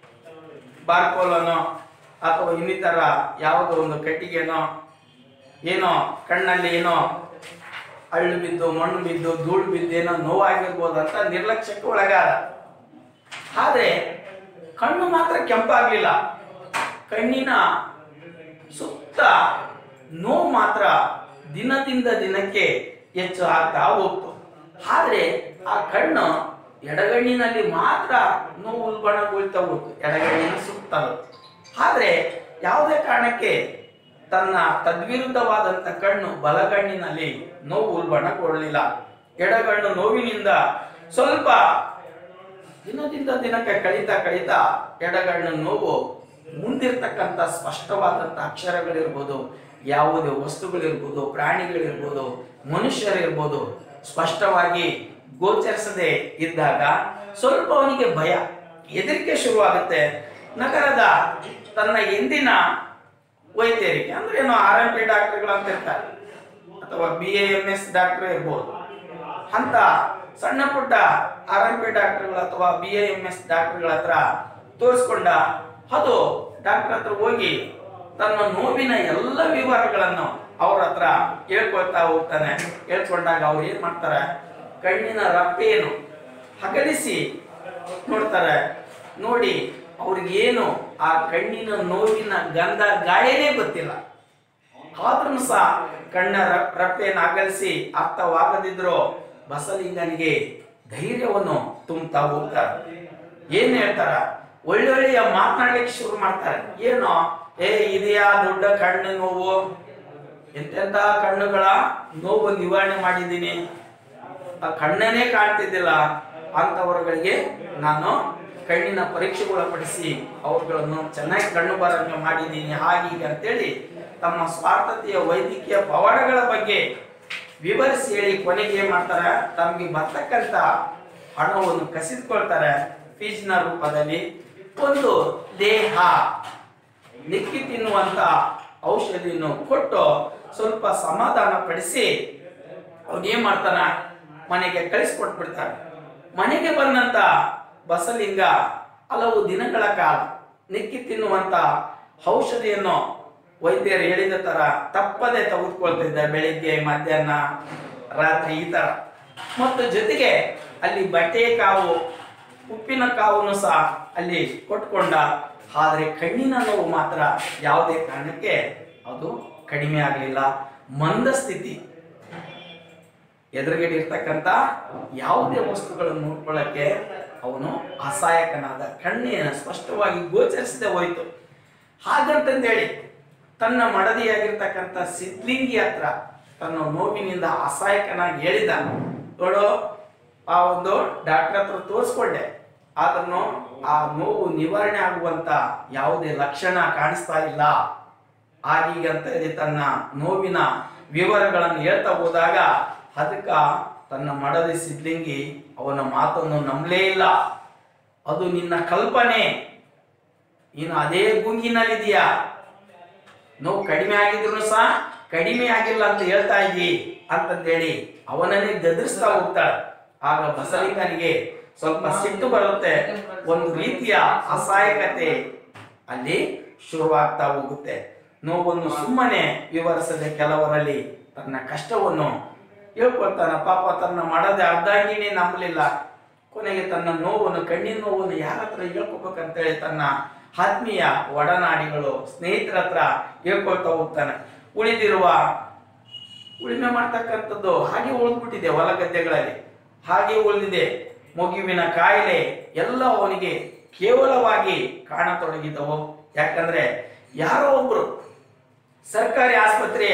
Speaker 1: ಬಾರ್ಕೋಲನೋ ಅಥವಾ ಇನ್ನಿತರ ಯಾವುದೋ ಒಂದು ಕಟ್ಟಿಗೆನೋ ಏನೋ ಕಣ್ಣಲ್ಲಿ ಏನೋ ಹಳ್ಳು ಬಿದ್ದು ಮಣ್ಣು ಬಿದ್ದು ಧೂಳು ಬಿದ್ದು ಏನೋ ನೋವಾಗಿರ್ಬೋದು ಅಂತ ನಿರ್ಲಕ್ಷ್ಯಕ್ಕೆ ಒಳಗಾದ ಆದ್ರೆ ಕಣ್ಣು ಮಾತ್ರ ಕೆಂಪಾಗ್ಲಿಲ್ಲ ಕಣ್ಣಿನ ಸುತ್ತ ನೋವು ಮಾತ್ರ ದಿನದಿಂದ ದಿನಕ್ಕೆ ಹೆಚ್ಚು ಆಗ್ತಾ ಹೋಗ್ತು ಆದ್ರೆ ಆ ಕಣ್ಣು ಎಡಗಣ್ಣಿನಲ್ಲಿ ಮಾತ್ರ ನೋವು ಉಲ್ಬಣಗೊಳ್ತಾ ಹೋಗ್ತು ಎಡಗಣ್ಣಿನ ಸುತ್ತಲೂ ಆದ್ರೆ ಯಾವುದೇ ಕಾರಣಕ್ಕೆ ತನ್ನ ತದ್ವಿರುದ್ಧವಾದಂತ ಕಣ್ಣು ಬಲಗಣ್ಣಿನಲ್ಲಿ ನೋವು ಉಲ್ಬಣಗೊಳ್ಳಲಿಲ್ಲ ಎಡಗಣ್ಣು ನೋವಿನಿಂದ ಸ್ವಲ್ಪ ದಿನದಿಂದ ದಿನಕ್ಕೆ ಕಳೀತಾ ಕಳೀತಾ ಎಡಗಣ್ಣು ನೋವು ಮುಂದಿರ್ತಕ್ಕಂಥ ಸ್ಪಷ್ಟವಾದಂಥ ಅಕ್ಷರಗಳಿರ್ಬೋದು ಯಾವುದೇ ವಸ್ತುಗಳಿರ್ಬೋದು ಪ್ರಾಣಿಗಳಿರ್ಬೋದು ಮನುಷ್ಯರಿರ್ಬೋದು ಸ್ಪಷ್ಟವಾಗಿ ಗೋಚರಿಸದೆ ಇದ್ದಾಗ ಸ್ವಲ್ಪ ಅವನಿಗೆ ಭಯ ಹೆದರಿಕೆ ಶುರುವಾಗುತ್ತೆ ನಗರದ ತನ್ನ ಎಂದಿನ ವೈದ್ಯರಿಗೆ ಅಂದ್ರೆ ಏನೋ ಆರ್ ಎಂ ಪಿ ಡಾಕ್ಟರ್ಗಳು ಅಂತ ಇರ್ತಾರೆ ಅಥವಾ B A M S doctor ಇರ್ಬೋದು ಅಂತ ಸಣ್ಣ ಪುಟ್ಟ ಆರ್ ಎಂ ಪಿ ಡಾಕ್ಟರ್ಗಳು ಅಥವಾ ಬಿ ಎ ಎಂ ಎಸ್ ಡಾಕ್ಟರ್ಗಳ ಹತ್ರ ತೋರಿಸ್ಕೊಂಡ ಅದು ಡಾಕ್ಟರ್ ಹತ್ರ ಹೋಗಿ ತನ್ನ ನೋವಿನ ಎಲ್ಲ ವಿವರಗಳನ್ನು ಅವ್ರ ಹತ್ರ ಹೇಳ್ಕೊಳ್ತಾ ಹೋಗ್ತಾನೆ ಹೇಳ್ಕೊಂಡಾಗ ಅವ್ರು ಏನ್ ಮಾಡ್ತಾರೆ ಕಣ್ಣಿನ ರಪ್ಪೆಯನ್ನು ಹಗಲಿಸಿ ನೋಡ್ತಾರೆ ನೋಡಿ ಅವ್ರಿಗೇನು ಆ ಕಣ್ಣಿನ ನೋವಿನ ಗಂಧ ಗಾಯನೇ ಗೊತ್ತಿಲ್ಲ ಆದ್ರೂ ಸಹ ಕಣ್ಣ ರ- ರಪ್ಪೆಯನ್ನು ಅಗಲಿಸಿ ಅರ್ಥವಾಗದಿದ್ರು ಬಸಲಿಂಗನಿಗೆ ಧೈರ್ಯವನ್ನು ತುಂಬುತ್ತಾ ಹೋಗ್ತಾರೆ ಏನ್ ಹೇಳ್ತಾರ ಒಳ್ಳೊಳ್ಳೆಯ ಮಾತನಾಡ್ಲಿಕ್ಕೆ ಶುರು ಮಾಡ್ತಾರೆ ಏನೋ ಏ ಇದೆಯಾ ದೊಡ್ಡ ಕಣ್ಣು ನೋವು ಎಂತೆಂತ ಕಣ್ಣುಗಳ ನೋವು ನಿವಾರಣೆ ಮಾಡಿದ್ದೀನಿ ಆ ಕಣ್ಣನೇ ಕಾಣ್ತಿದ್ದಿಲ್ಲ ಅಂತವರುಗಳಿಗೆ ನಾನು ಕಣ್ಣಿನ ಪರೀಕ್ಷೆಗೊಳಪಡಿಸಿ ಅವುಗಳನ್ನು ಚೆನ್ನಾಗಿ ಕಣ್ಣು ಬರಂಗೆ ಮಾಡಿದ್ದೀನಿ ಹಾಗೀಗೆ ಅಂತೇಳಿ ತಮ್ಮ ಸ್ವಾರ್ಥತೆಯ ವೈದ್ಯಕೀಯ ಪವಾಡಗಳ ಬಗ್ಗೆ ವಿವರಿಸಿ ಹೇಳಿ ಕೊನೆಗೆ ಏನ್ ಮಾಡ್ತಾರೆ ತಮಗೆ ಬರ್ತಕ್ಕಂತ ಹಣವನ್ನು ಕಸಿದುಕೊಳ್ತಾರೆ ಫೀಸ್ನ ರೂಪದಲ್ಲಿ ಒಂದು ದೇಹ ನಿಕ್ಕಿ ತಿನ್ನುವಂತ ಔಷಧಿಯನ್ನು ಕೊಟ್ಟು ಸ್ವಲ್ಪ ಸಮಾಧಾನ ಪಡಿಸಿ ಅವನೇನ್ ಮಾಡ್ತಾನ ಮನೆಗೆ ಕಳಿಸ್ಕೊಟ್ಬಿಡ್ತಾನೆ ಮನೆಗೆ ಬಂದಂತ ಬಸಲಿಂಗ ಹಲವು ದಿನಗಳ ಕಾಲ ನಿಕ್ಕಿ ತಿನ್ನುವಂತ ಔಷಧಿಯನ್ನು ವೈದ್ಯರು ಹೇಳಿದ ತರ ತಪ್ಪದೆ ತೆಗೆದುಕೊಳ್ತಿದ್ದ ಬೆಳಿಗ್ಗೆ ಮಧ್ಯಾಹ್ನ ರಾತ್ರಿ ಈ ತರ ಮತ್ತು ಜೊತೆಗೆ ಅಲ್ಲಿ ಬಟ್ಟೆ ಕಾವು ಉಪ್ಪಿನ ಕಾವನ್ನು ಸಹ ಅಲ್ಲಿ ಕೊಟ್ಕೊಂಡ ಆದ್ರೆ ಕಣ್ಣಿನ ನೋವು ಮಾತ್ರ ಯಾವುದೇ ಕಾರಣಕ್ಕೆ ಅದು ಕಡಿಮೆ ಆಗಲಿಲ್ಲ ಮಂದ ಸ್ಥಿತಿ ಎದುರುಗಡೆ ಇರ್ತಕ್ಕಂಥ ಯಾವುದೇ ವಸ್ತುಗಳನ್ನು ನೋಡ್ಕೊಳ್ಳಕ್ಕೆ ಅವನು ಅಸಹಾಯಕನಾದ ಕಣ್ಣಿನ ಸ್ಪಷ್ಟವಾಗಿ ಗೋಚರಿಸದೆ ಹೋಯ್ತು ಹಾಗಂತಂದೇಳಿ ತನ್ನ ಮಡದಿಯಾಗಿರ್ತಕ್ಕಂಥ ಸಿದ್ಲಿಂಗಿ ಹತ್ರ ತನ್ನ ನೋವಿನಿಂದ ಅಸಹಾಯಕನಾಗಿ ಹೇಳಿದ ನೋಡು ಆ ಒಂದು ಡಾಕ್ಟರ್ ಹತ್ರ ತೋರಿಸ್ಕೊಂಡೆ ಆದ್ರೂ ಆ ನೋವು ನಿವಾರಣೆ ಆಗುವಂತ ಯಾವುದೇ ಲಕ್ಷಣ ಕಾಣಿಸ್ತಾ ಇಲ್ಲ ಆಗೀಗ ಅಂತ ಹೇಳಿ ತನ್ನ ನೋವಿನ ವಿವರಗಳನ್ನು ಹೇಳ್ತಾ ಹೋದಾಗ ಅದಕ್ಕ ತನ್ನ ಮಡದಿ ಸಿದ್ಲಿಂಗಿ ಅವನ ಮಾತನ್ನು ನಂಬಲೇ ಇಲ್ಲ ಅದು ನಿನ್ನ ಕಲ್ಪನೆ ನೀನು ಅದೇ ಗುಂಗಿನಲ್ಲಿದೀಯಾ ನೋವು ಕಡಿಮೆ ಆಗಿದ್ರು ಸಹ ಕಡಿಮೆ ಆಗಿಲ್ಲ ಅಂತ ಹೇಳ್ತಾ ಇದ್ದಿ ಅಂತಂದೇಳಿ ಅವನನ್ನೇ ಗದರಿಸ್ತಾ ಹೋಗ್ತಾಳೆ ಆಗ ಬಸಲಿಂಗನಿಗೆ ಸ್ವಲ್ಪ ಸಿಟ್ಟು ಬರುತ್ತೆ ಒಂದು ರೀತಿಯ ಅಸಹಾಯಕತೆ ಅಲ್ಲಿ ಶುರುವಾಗ್ತಾ ಹೋಗುತ್ತೆ ನೋವನ್ನು ಸುಮ್ಮನೆ ವಿವರಿಸದೆ ಕೆಲವರಲ್ಲಿ ತನ್ನ ಕಷ್ಟವನ್ನು ಹೇಳ್ಕೊಳ್ತಾನ ಪಾಪ ತನ್ನ ಮಾಡದೆ ಅರ್ಧಾಂಗಿನೇ ನಂಬಲಿಲ್ಲ ಕೊನೆಗೆ ತನ್ನ ನೋವನ್ನು ಕಣ್ಣಿನ ನೋವನ್ನು ಯಾರ ಹತ್ರ ಹೇಳ್ಕೊಬೇಕಂತೇಳಿ ತನ್ನ ಆತ್ಮೀಯ ಒಡನಾಡಿಗಳು ಸ್ನೇಹಿತರ ಹತ್ರ ಹೇಳ್ಕೊಳ್ತಾ ಹೋಗ್ತಾನೆ ಉಳಿದಿರುವ ಉಳಿಮೆ ಮಾಡ್ತಕ್ಕಂಥದ್ದು ಹಾಗೆ ಉಳಿದ್ಬಿಟ್ಟಿದೆ ಹೊಲ ಗದ್ದೆಗಳಲ್ಲಿ ಹಾಗೆ ಉಳಿದಿದೆ ಮಗುವಿನ ಕಾಯಿಲೆ ಎಲ್ಲ ಅವನಿಗೆ ಕೇವಲವಾಗಿ ಕಾಣತೊಡಗಿದವು ಯಾಕಂದ್ರೆ ಯಾರೋ ಒಬ್ರು ಸರ್ಕಾರಿ ಆಸ್ಪತ್ರೆಯ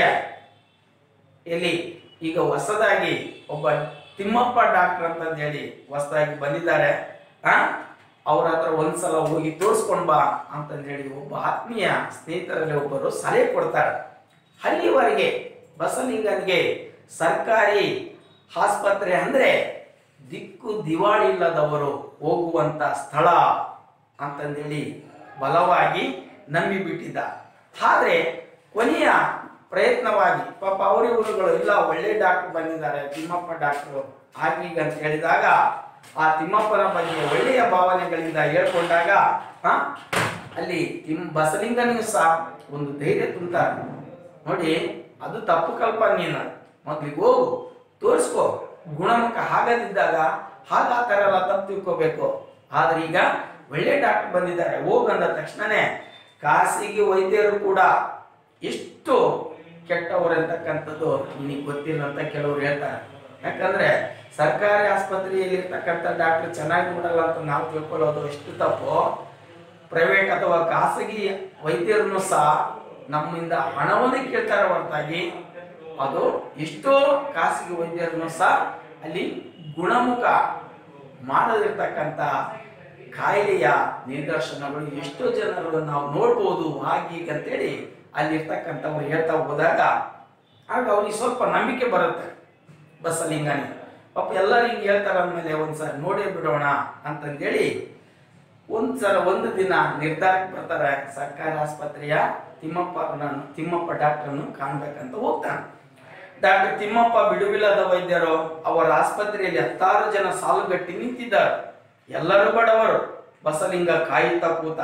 Speaker 1: ಎಲ್ಲಿ ಈಗ ಹೊಸದಾಗಿ ಒಬ್ಬ ತಿಮ್ಮಪ್ಪ ಡಾಕ್ಟರ್ ಅಂತಂದು ಹೇಳಿ ಹೊಸದಾಗಿ ಬಂದಿದ್ದಾರೆ ಆ ಅವ್ರ ಹತ್ರ ಒಂದ್ಸಲ ಹೋಗಿ ತೋರಿಸ್ಕೊಂಡ್ ಬಾ ಅಂತಂದು ಹೇಳಿ ಒಬ್ಬ ಆತ್ಮೀಯ ಸ್ನೇಹಿತರಲ್ಲಿ ಒಬ್ಬರು ಸಲಹೆ ಕೊಡ್ತಾರೆ ಅಲ್ಲಿವರೆಗೆ ಬಸಲಿಂಗನಿಗೆ ಸರ್ಕಾರಿ ಆಸ್ಪತ್ರೆ ಅಂದ್ರೆ ದಿಕ್ಕು ದಿವಾಳಿ ಇಲ್ಲದವರು ಹೋಗುವಂತ ಸ್ಥಳ ಅಂತಂದೇಳಿ ಬಲವಾಗಿ ನಂಬಿಬಿಟ್ಟಿದ್ದ ಆದ್ರೆ ಕೊನೆಯ ಪ್ರಯತ್ನವಾಗಿ ಪಾಪ ಅವರಿವರುಗಳು ಇಲ್ಲ ಒಳ್ಳೆ ಡಾಕ್ಟರ್ ಬಂದಿದ್ದಾರೆ ತಿಮ್ಮಪ್ಪ ಡಾಕ್ಟರ್ ಆಗೀಗ ಅಂತ ಹೇಳಿದಾಗ ಆ ತಿಮ್ಮಪ್ಪನ ಬಗ್ಗೆ ಒಳ್ಳೆಯ ಭಾವನೆಗಳಿಂದ ಹೇಳ್ಕೊಂಡಾಗ ಆ, ಅಲ್ಲಿ ತಿಮ್ ಬಸಲಿಂಗನಿಗೂ ಸಹ ಒಂದು ಧೈರ್ಯ ತುಂಬ್ತಾರೆ ನೋಡಿ ಅದು ತಪ್ಪು ಕಲ್ಪನೆ ನೀನು ಮೊದ್ಲಿಗೆ ಹೋಗು ತೋರಿಸ್ಕೋ ಗುಣಮುಖ ಆಗದಿದ್ದಾಗ ಹಾಗ ಆ ಥರ ಎಲ್ಲ ತಪ್ಪು ತಿಳ್ಕೋಬೇಕು ಆದ್ರೆ ಈಗ ಒಳ್ಳೆ ಡಾಕ್ಟರ್ ಬಂದಿದ್ದಾರೆ ಹೋಗಂದ ತಕ್ಷಣನೇ ಖಾಸಗಿ ವೈದ್ಯರು ಕೂಡ ಎಷ್ಟು ಕೆಟ್ಟವರು ಅಂತಕ್ಕಂಥದ್ದು ನಿನಗೆ ಗೊತ್ತಿಲ್ಲ ಅಂತ ಕೆಲವರು ಹೇಳ್ತಾರೆ ಯಾಕಂದ್ರೆ ಸರ್ಕಾರಿ ಆಸ್ಪತ್ರೆಯಲ್ಲಿ ಇರ್ತಕ್ಕಂಥ ಡಾಕ್ಟರ್ ಚೆನ್ನಾಗಿ ನೋಡಲ್ಲ ಅಂತ ನಾವು ತಿಳ್ಕೊಳ್ಳೋದು ಎಷ್ಟು ತಪ್ಪು ಪ್ರೈವೇಟ್ ಅಥವಾ ಖಾಸಗಿ ವೈದ್ಯರನ್ನು ಸಹ ನಮ್ಮಿಂದ ಹಣವನ್ನು ಕೇಳ್ತಾರೆ ಹೊರತಾಗಿ ಅದು ಎಷ್ಟೋ ಖಾಸಗಿ ವೈದ್ಯರನ್ನು ಸಹ ಅಲ್ಲಿ ಗುಣಮುಖ ಮಾಡದಿರ್ತಕ್ಕಂಥ ಕಾಯಿಲೆಯ ನಿದರ್ಶನಗಳು ಎಷ್ಟೋ ಜನರು ನಾವು ನೋಡ್ಬೋದು ಹಾಗೀಗೆ ಅಂತೇಳಿ ಅಲ್ಲಿರ್ತಕ್ಕಂಥವ್ರು ಹೇಳ್ತಾ ಹೋದಾಗ ಆಗ ಅವನಿಗೆ ಸ್ವಲ್ಪ ನಂಬಿಕೆ ಬರುತ್ತೆ ಬಸ್ಸಲ್ಲಿಂಗಾನೆ ಪಾಪ ಎಲ್ಲರೂ ಹಿಂಗೆ ಹೇಳ್ತಾರೆ ಅಂದಮೇಲೆ ಒಂದ್ಸಲ ನೋಡೇ ಬಿಡೋಣ ಅಂತಂದೇಳಿ ಒಂದ್ಸಲ ಒಂದು ದಿನ ನಿರ್ಧಾರಕ್ಕೆ ಬರ್ತಾರೆ ಸರ್ಕಾರಿ ಆಸ್ಪತ್ರೆಯ ತಿಮ್ಮಪ್ಪ ತಿಮ್ಮಪ್ಪ ಡಾಕ್ಟರ್ನು ಕಾಣ್ಬೇಕಂತ ಹೋಗ್ತಾನೆ ಡಾಕ್ಟರ್ ತಿಮ್ಮಪ್ಪ ಬಿಡುವಿಲ್ಲದ ವೈದ್ಯರು ಅವರ ಆಸ್ಪತ್ರೆಯಲ್ಲಿ ಹತ್ತಾರು ಜನ ಸಾಲುಗಟ್ಟಿ ನಿಂತಿದ್ದಾರೆ ಎಲ್ಲರೂ ಬಡವರು ಬಸಲಿಂಗ ಕಾಯುತ್ತಾ ಕೂತ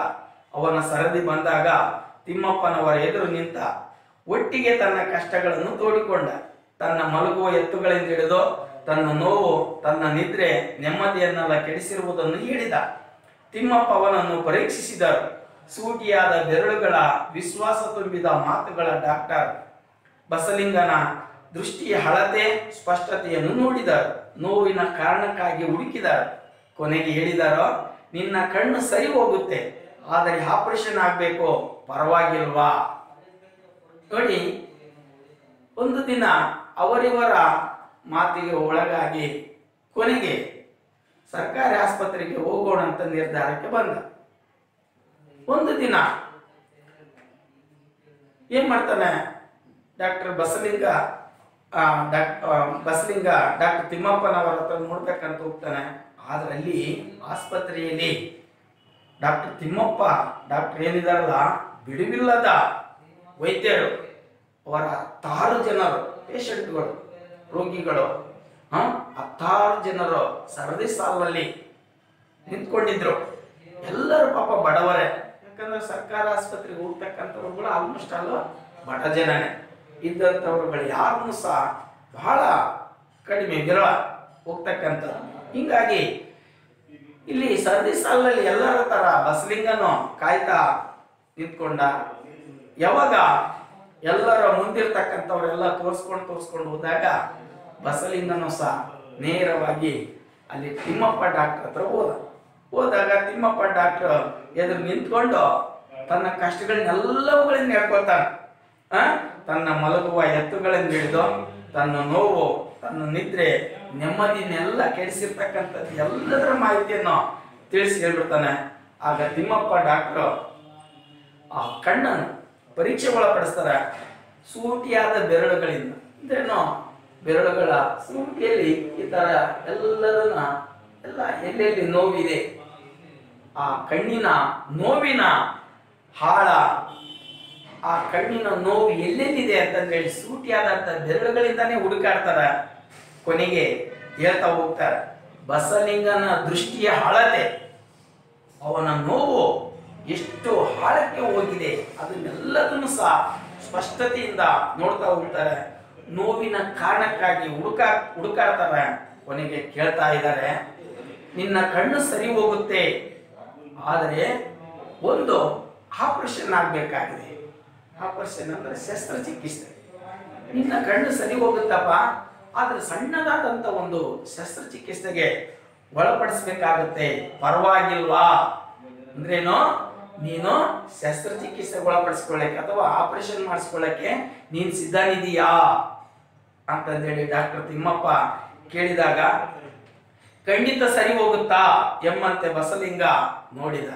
Speaker 1: ಅವನ ಸರದಿ ಬಂದಾಗ ತಿಮ್ಮಪ್ಪನವರ ಎದುರು ನಿಂತ ಒಟ್ಟಿಗೆ ತನ್ನ ಕಷ್ಟಗಳನ್ನು ತೋಡಿಕೊಂಡ ತನ್ನ ಮಲಗುವ ಎತ್ತುಗಳಿಂದ ಹಿಡಿದು ತನ್ನ ನೋವು ತನ್ನ ನಿದ್ರೆ ನೆಮ್ಮದಿಯನ್ನೆಲ್ಲ ಕೆಡಿಸಿರುವುದನ್ನು ಹೇಳಿದ ತಿಮ್ಮಪ್ಪ ಅವನನ್ನು ಪರೀಕ್ಷಿಸಿದರು ಸೂಟಿಯಾದ ಬೆರಳುಗಳ ವಿಶ್ವಾಸ ತುಂಬಿದ ಮಾತುಗಳ ಡಾಕ್ಟರ್ ಬಸಲಿಂಗನ ದೃಷ್ಟಿಯ ಹಳತೆ ಸ್ಪಷ್ಟತೆಯನ್ನು ನೋಡಿದರು ನೋವಿನ ಕಾರಣಕ್ಕಾಗಿ ಹುಡುಕಿದರು ಕೊನೆಗೆ ಹೇಳಿದರು ನಿನ್ನ ಕಣ್ಣು ಸರಿ ಹೋಗುತ್ತೆ ಆದರೆ ಆಪರೇಷನ್ ಆಗಬೇಕು ಪರವಾಗಿಲ್ವಾ ನೋಡಿ ಒಂದು ದಿನ ಅವರಿವರ ಮಾತಿಗೆ ಒಳಗಾಗಿ ಕೊನೆಗೆ ಸರ್ಕಾರಿ ಆಸ್ಪತ್ರೆಗೆ ಹೋಗೋಣ ಅಂತ ನಿರ್ಧಾರಕ್ಕೆ ಬಂದ ಒಂದು ದಿನ ಏನ್ ಮಾಡ್ತಾನೆ ಡಾಕ್ಟರ್ ಬಸಲಿಂಗ ಆ, ಡಾಕ್ ಆ, ಬಸಲಿಂಗ ಡಾಕ್ಟರ್ ತಿಮ್ಮಪ್ಪನವರ ಹತ್ರ ನೋಡ್ಬೇಕಂತ ಹೋಗ್ತಾನೆ ಆದ್ರೆ ಅಲ್ಲಿ ಆಸ್ಪತ್ರೆಯಲ್ಲಿ ಡಾಕ್ಟರ್ ತಿಮ್ಮಪ್ಪ ಡಾಕ್ಟರ್ ಏನಿದಾರಲ್ಲ ಬಿಡುವಿಲ್ಲದ ವೈದ್ಯರು ಅವರ ಹತ್ತಾರು ಜನರು ಪೇಷಂಟ್ಗಳು ರೋಗಿಗಳು ಹ ಹತ್ತಾರು ಜನರು ಸರದಿ ಸಾಲಲ್ಲಿ ನಿಂತ್ಕೊಂಡಿದ್ರು ಎಲ್ಲರೂ ಪಾಪ ಬಡವರೇ ಯಾಕಂದ್ರೆ ಸರ್ಕಾರ ಆಸ್ಪತ್ರೆಗೆ ಹೋಗ್ತಕ್ಕಂಥವ್ರುಗಳು ಆಲ್ಮೋಸ್ಟ್ ಅಲ್ಲ ಬಡ ಜನನೇ ಇದ್ದಂಥವ್ರುಗಳು ಯಾರನ್ನು ಸಹ ಬಹಳ ಕಡಿಮೆ ವಿರಳ ಹೋಗ್ತಕ್ಕಂಥದ್ದು ಹಿಂಗಾಗಿ ಇಲ್ಲಿ ಸರದಿ ಸಾಲಿನಲ್ಲಿ ಎಲ್ಲರ ತರ ಬಸಲಿಂಗನು ಕಾಯ್ತಾ ನಿಂತ್ಕೊಂಡ ಯಾವಾಗ ಎಲ್ಲರ ಮುಂದಿರ್ತಕ್ಕಂಥವ್ರೆಲ್ಲ ತೋರಿಸ್ಕೊಂಡು ತೋರಿಸ್ಕೊಂಡು ಹೋದಾಗ ಬಸಲಿಂಗನು ಸಹ ನೇರವಾಗಿ ಅಲ್ಲಿ ತಿಮ್ಮಪ್ಪ ಡಾಕ್ಟರ್ ಹತ್ರ ಹೋದ ಹೋದಾಗ ತಿಮ್ಮಪ್ಪ ಡಾಕ್ಟರ್ ಎದುರು ನಿಂತ್ಕೊಂಡು ತನ್ನ ಕಷ್ಟಗಳನ್ನೆಲ್ಲವುಗಳನ್ನ ಹೇಳ್ಕೊತಾನೆ ಆ? ತನ್ನ ಮಲಗುವ ಎತ್ತುಗಳನ್ನು ಹಿಡಿದು ತನ್ನ ನೋವು ತನ್ನ ನಿದ್ರೆ ನೆಮ್ಮದಿನೆಲ್ಲ ಕೆಡಿಸಿರ್ತಕ್ಕಂಥದ್ದು ಎಲ್ಲದರ ಮಾಹಿತಿಯನ್ನು ತಿಳಿಸಿ ಹೇಳ್ಬಿಡ್ತಾನೆ ಆಗ ತಿಮ್ಮಪ್ಪ ಡಾಕ್ಟರ್ ಆ ಕಣ್ಣನ್ನು ಪರೀಕ್ಷೆ ಒಳಪಡಿಸ್ತಾರೆ ಸೂಟಿಯಾದ ಬೆರಳುಗಳಿಂದ ಅಂದ್ರೇನು ಬೆರಳುಗಳ ಸೂಟಿಯಲ್ಲಿ ಈ ತರ ಎಲ್ಲದನ್ನ ಎಲ್ಲ ಎಲ್ಲೆಲ್ಲಿ ನೋವಿದೆ ಆ ಕಣ್ಣಿನ ನೋವಿನ ಹಾಳ ಆ ಕಣ್ಣಿನ ನೋವು ಎಲ್ಲೆಲ್ಲಿದೆ ಅಂತಂದೇಳಿ ಸೂಟಿಯಾದಂತ ಬೆರಳುಗಳಿಂದಾನೇ ಹುಡುಕಾಡ್ತಾರ ಕೊನೆಗೆ ಹೇಳ್ತಾ ಹೋಗ್ತಾರೆ ಬಸಲಿಂಗನ ದೃಷ್ಟಿಯ ಹಳತೆ ಅವನ ನೋವು ಎಷ್ಟು ಆಳಕ್ಕೆ ಹೋಗಿದೆ ಅದನ್ನೆಲ್ಲದನ್ನು ಸಹ ಸ್ಪಷ್ಟತೆಯಿಂದ ನೋಡ್ತಾ ಹೋಗ್ತಾರೆ ನೋವಿನ ಕಾರಣಕ್ಕಾಗಿ ಹುಡುಕ ಹುಡುಕಾಡ್ತಾರೆ ಕೊನೆಗೆ ಕೇಳ್ತಾ ಇದ್ದಾರೆ ನಿನ್ನ ಕಣ್ಣು ಸರಿ ಹೋಗುತ್ತೆ ಆದರೆ ಒಂದು ಆಪರೇಷನ್ ಆಗಬೇಕಾಗಿದೆ ಆಪರೇಷನ್ ಅಂದ್ರೆ ಶಸ್ತ್ರಚಿಕಿತ್ಸೆ ನಿನ್ನ ಕಣ್ಣು ಸರಿ ಹೋಗುತ್ತಪ್ಪ ಆದ್ರೆ ಸಣ್ಣದಾದಂತ ಒಂದು ಶಸ್ತ್ರಚಿಕಿತ್ಸೆಗೆ ಒಳಪಡಿಸ್ಬೇಕಾಗತ್ತೆ ಪರವಾಗಿಲ್ವಾ ಅಂದ್ರೇನು ನೀನು ಶಸ್ತ್ರಚಿಕಿತ್ಸೆಗೆ ಒಳಪಡಿಸ್ಕೊಳ್ಳಕ್ಕೆ ಅಥವಾ ಆಪರೇಷನ್ ಮಾಡಿಸ್ಕೊಳ್ಳಕ್ಕೆ ನೀನ್ ಸಿದ್ಧನಿದೀಯಾ ಅಂತಂದೇಳಿ ಡಾಕ್ಟರ್ ತಿಮ್ಮಪ್ಪ ಕೇಳಿದಾಗ ಖಂಡಿತ ಸರಿ ಹೋಗುತ್ತಾ ಎಂಬಂತೆ ಬಸಲಿಂಗ ನೋಡಿದ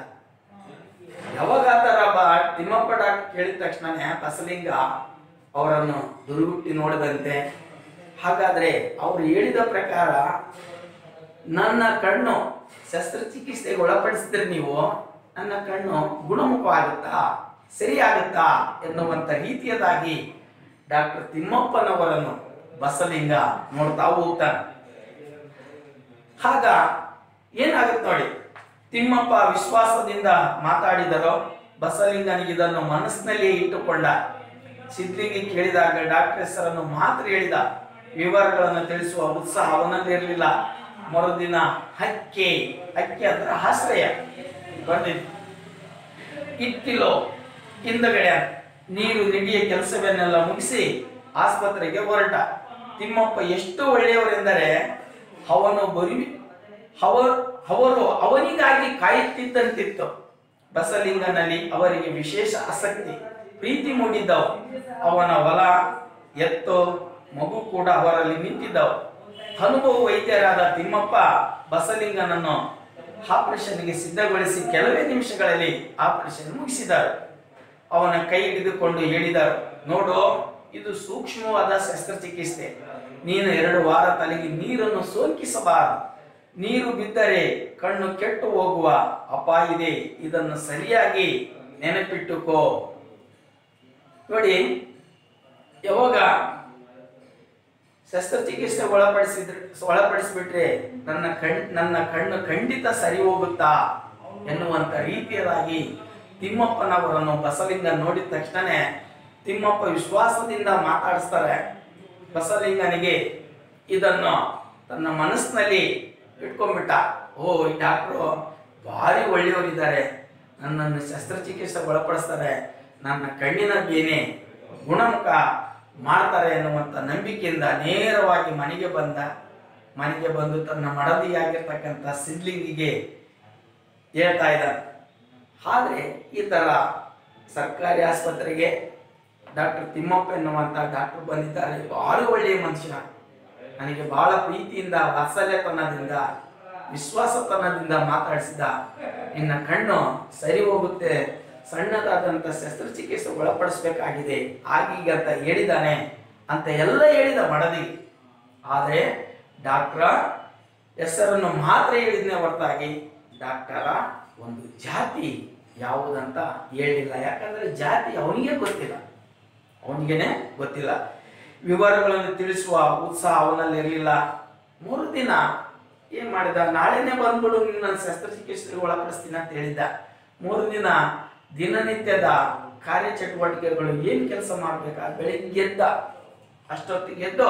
Speaker 1: ಯಾವಾಗ ಆ ಥರ ಬ ತಿಮ್ಮಪ್ಪ ಡಾಕ್ಟರ್ ಕೇಳಿದ ತಕ್ಷಣನೇ ಬಸಲಿಂಗ ಅವರನ್ನು ದುರ್ಗುಟ್ಟಿ ನೋಡಿದಂತೆ ಹಾಗಾದ್ರೆ ಅವ್ರು ಹೇಳಿದ ಪ್ರಕಾರ ನನ್ನ ಕಣ್ಣು ಶಸ್ತ್ರಚಿಕಿತ್ಸೆಗೆ ಒಳಪಡಿಸಿದ್ರೆ ನೀವು ನನ್ನ ಕಣ್ಣು ಗುಣಮುಖವಾಗುತ್ತಾ ಸರಿಯಾಗುತ್ತಾ ಎನ್ನುವಂತ ರೀತಿಯದಾಗಿ ಡಾಕ್ಟರ್ ತಿಮ್ಮಪ್ಪನವರನ್ನು ಬಸಲಿಂಗ ನೋಡ್ತಾ ಹೋಗ್ತಾನೆ ಆಗ ಏನಾಗುತ್ತೆ ನೋಡಿ ತಿಮ್ಮಪ್ಪ ವಿಶ್ವಾಸದಿಂದ ಮಾತಾಡಿದರೋ ಬಸಲಿಂಗನಿಗೆ ಇದನ್ನು ಮನಸ್ಸಿನಲ್ಲಿ ಇಟ್ಟುಕೊಂಡ ಸಿದ್ಲಿಗೆ ಕೇಳಿದಾಗ ಡಾಕ್ಟರ್ ಹೆಸರನ್ನು ಮಾತ್ರ ಹೇಳಿದ ವಿವರಗಳನ್ನು ತಿಳಿಸುವ ಉತ್ಸಾಹ ಅವನಲ್ಲಿ ಇರಲಿಲ್ಲ ಮರುದಿನ ಹಕ್ಕಿ ಹಕ್ಕಿ ಅಂದ್ರೆ ಆಶ್ರಯ ಬಂದಿದ್ದು ಇಟ್ಟಿಲೋ ಹಿಂದಗಡೆ ನೀರು ನಿಡಿಯ ಕೆಲಸವನ್ನೆಲ್ಲ ಮುಗಿಸಿ ಆಸ್ಪತ್ರೆಗೆ ಹೊರಟ ತಿಮ್ಮಪ್ಪ ಎಷ್ಟು ಒಳ್ಳೆಯವರೆಂದರೆ ಅವನು ಬರಿ ಅವ ಅವರು ಅವನಿಗಾಗಿ ಕಾಯುತ್ತಿದ್ದಂತಿತ್ತು ಬಸಲಿಂಗನಲ್ಲಿ ಅವರಿಗೆ ವಿಶೇಷ ಆಸಕ್ತಿ ಪ್ರೀತಿ ಮೂಡಿದ್ದವು ಅವನ ಹೊಲ ಎತ್ತು ಮಗು ಕೂಡ ಅವರಲ್ಲಿ ನಿಂತಿದ್ದವು ಅನುಭವ ವೈದ್ಯರಾದ ತಿಮ್ಮಪ್ಪ ಬಸಲಿಂಗನನ್ನು ಆಪರೇಷನ್ಗೆ ಸಿದ್ಧಗೊಳಿಸಿ ಕೆಲವೇ ನಿಮಿಷಗಳಲ್ಲಿ ಆಪರೇಷನ್ ಮುಗಿಸಿದರು ಅವನ ಕೈ ಹಿಡಿದುಕೊಂಡು ಹೇಳಿದರು ನೋಡು ಇದು ಸೂಕ್ಷ್ಮವಾದ ಶಸ್ತ್ರಚಿಕಿತ್ಸೆ ನೀನು ಎರಡು ವಾರ ತಲೆಗೆ ನೀರನ್ನು ಸೋಂಕಿಸಬಾರದು ನೀರು ಬಿದ್ದರೆ ಕಣ್ಣು ಕೆಟ್ಟು ಹೋಗುವ ಅಪಾಯ ಇದೆ ಇದನ್ನು ಸರಿಯಾಗಿ ನೆನಪಿಟ್ಟುಕೋ ನೋಡಿ ಯಾವಾಗ ಶಸ್ತ್ರಚಿಕಿತ್ಸೆ ಒಳಪಡಿಸಿದ್ರೆ ಒಳಪಡಿಸಿಬಿಟ್ರೆ ನನ್ನ ಕಣ್ ನನ್ನ ಕಣ್ಣು ಖಂಡಿತ ಸರಿ ಹೋಗುತ್ತಾ ಎನ್ನುವಂತ ರೀತಿಯದಾಗಿ ತಿಮ್ಮಪ್ಪನವರನ್ನು ಬಸಲಿಂಗ ನೋಡಿದ ತಕ್ಷಣನೇ ತಿಮ್ಮಪ್ಪ ವಿಶ್ವಾಸದಿಂದ ಮಾತಾಡಿಸ್ತಾರೆ ಬಸಲಿಂಗನಿಗೆ ಇದನ್ನು ತನ್ನ ಮನಸ್ಸಿನಲ್ಲಿ ಇಟ್ಕೊಂಡ್ಬಿಟ್ಟ ಓ ಈ ಡಾಕ್ಟ್ರು ಭಾರಿ ಒಳ್ಳೆಯವರಿದ್ದಾರೆ ನನ್ನನ್ನು ಶಸ್ತ್ರಚಿಕಿತ್ಸೆ ಒಳಪಡಿಸ್ತಾರೆ ನನ್ನ ಕಣ್ಣಿನ ಬೇನೆ ಗುಣಮುಖ ಮಾಡ್ತಾರೆ ಎನ್ನುವಂಥ ನಂಬಿಕೆಯಿಂದ ನೇರವಾಗಿ ಮನೆಗೆ ಬಂದ ಮನೆಗೆ ಬಂದು ತನ್ನ ಮಡದಿಯಾಗಿರ್ತಕ್ಕಂಥ ಸಿದ್ಲಿಂಗಿಗೆ ಹೇಳ್ತಾ ಇದ್ದಾನೆ ಆದರೆ ಈ ಥರ ಸರ್ಕಾರಿ ಆಸ್ಪತ್ರೆಗೆ ಡಾಕ್ಟರ್ ತಿಮ್ಮಪ್ಪ ಎನ್ನುವಂಥ ಡಾಕ್ಟರ್ ಬಂದಿದ್ದಾರೆ ಭಾರಿ ಒಳ್ಳೆಯ ಮನುಷ್ಯ ನನಗೆ ಬಹಳ ಪ್ರೀತಿಯಿಂದ ವಾತ್ಸಲ್ಯತನದಿಂದ ವಿಶ್ವಾಸತನದಿಂದ ಮಾತಾಡಿಸಿದ ನಿನ್ನ ಕಣ್ಣು ಸರಿ ಹೋಗುತ್ತೆ ಸಣ್ಣದಾದಂಥ ಶಸ್ತ್ರಚಿಕಿತ್ಸೆ ಒಳಪಡಿಸ್ಬೇಕಾಗಿದೆ ಆಗೀಗ ಅಂತ ಹೇಳಿದಾನೆ ಅಂತ ಎಲ್ಲ ಹೇಳಿದ ಮಡದಿ ಆದರೆ ಡಾಕ್ಟ್ರ ಹೆಸರನ್ನು ಮಾತ್ರ ಹೇಳಿದ್ನೇ ಹೊರತಾಗಿ ಡಾಕ್ಟರ ಒಂದು ಜಾತಿ ಯಾವುದಂತ ಹೇಳಿಲ್ಲ ಯಾಕಂದ್ರೆ ಜಾತಿ ಅವನಿಗೆ ಗೊತ್ತಿಲ್ಲ ಅವನಿಗೇನೆ ಗೊತ್ತಿಲ್ಲ ವಿವರಗಳನ್ನು ತಿಳಿಸುವ ಉತ್ಸಾಹ ಅವನಲ್ಲಿ ಇರಲಿಲ್ಲ ಮೂರು ದಿನ ಏನ್ ಮಾಡಿದ ನಾಳೆನೆ ಬಂದ್ಬಿಡು ನಿನ್ನ ಶಸ್ತ್ರಚಿಕಿತ್ಸೆಗೆ ಒಳಪಡಿಸ್ತೀನಿ ಅಂತ ಹೇಳಿದ್ದ ಮೂರು ದಿನ ದಿನನಿತ್ಯದ ಕಾರ್ಯಚಟುವಟಿಕೆಗಳು ಏನ್ ಕೆಲಸ ಮಾಡ್ಬೇಕಾ ಬೆಳಿಗ್ಗೆ ಎದ್ದ ಅಷ್ಟೊತ್ತಿಗೆ ಎದ್ದು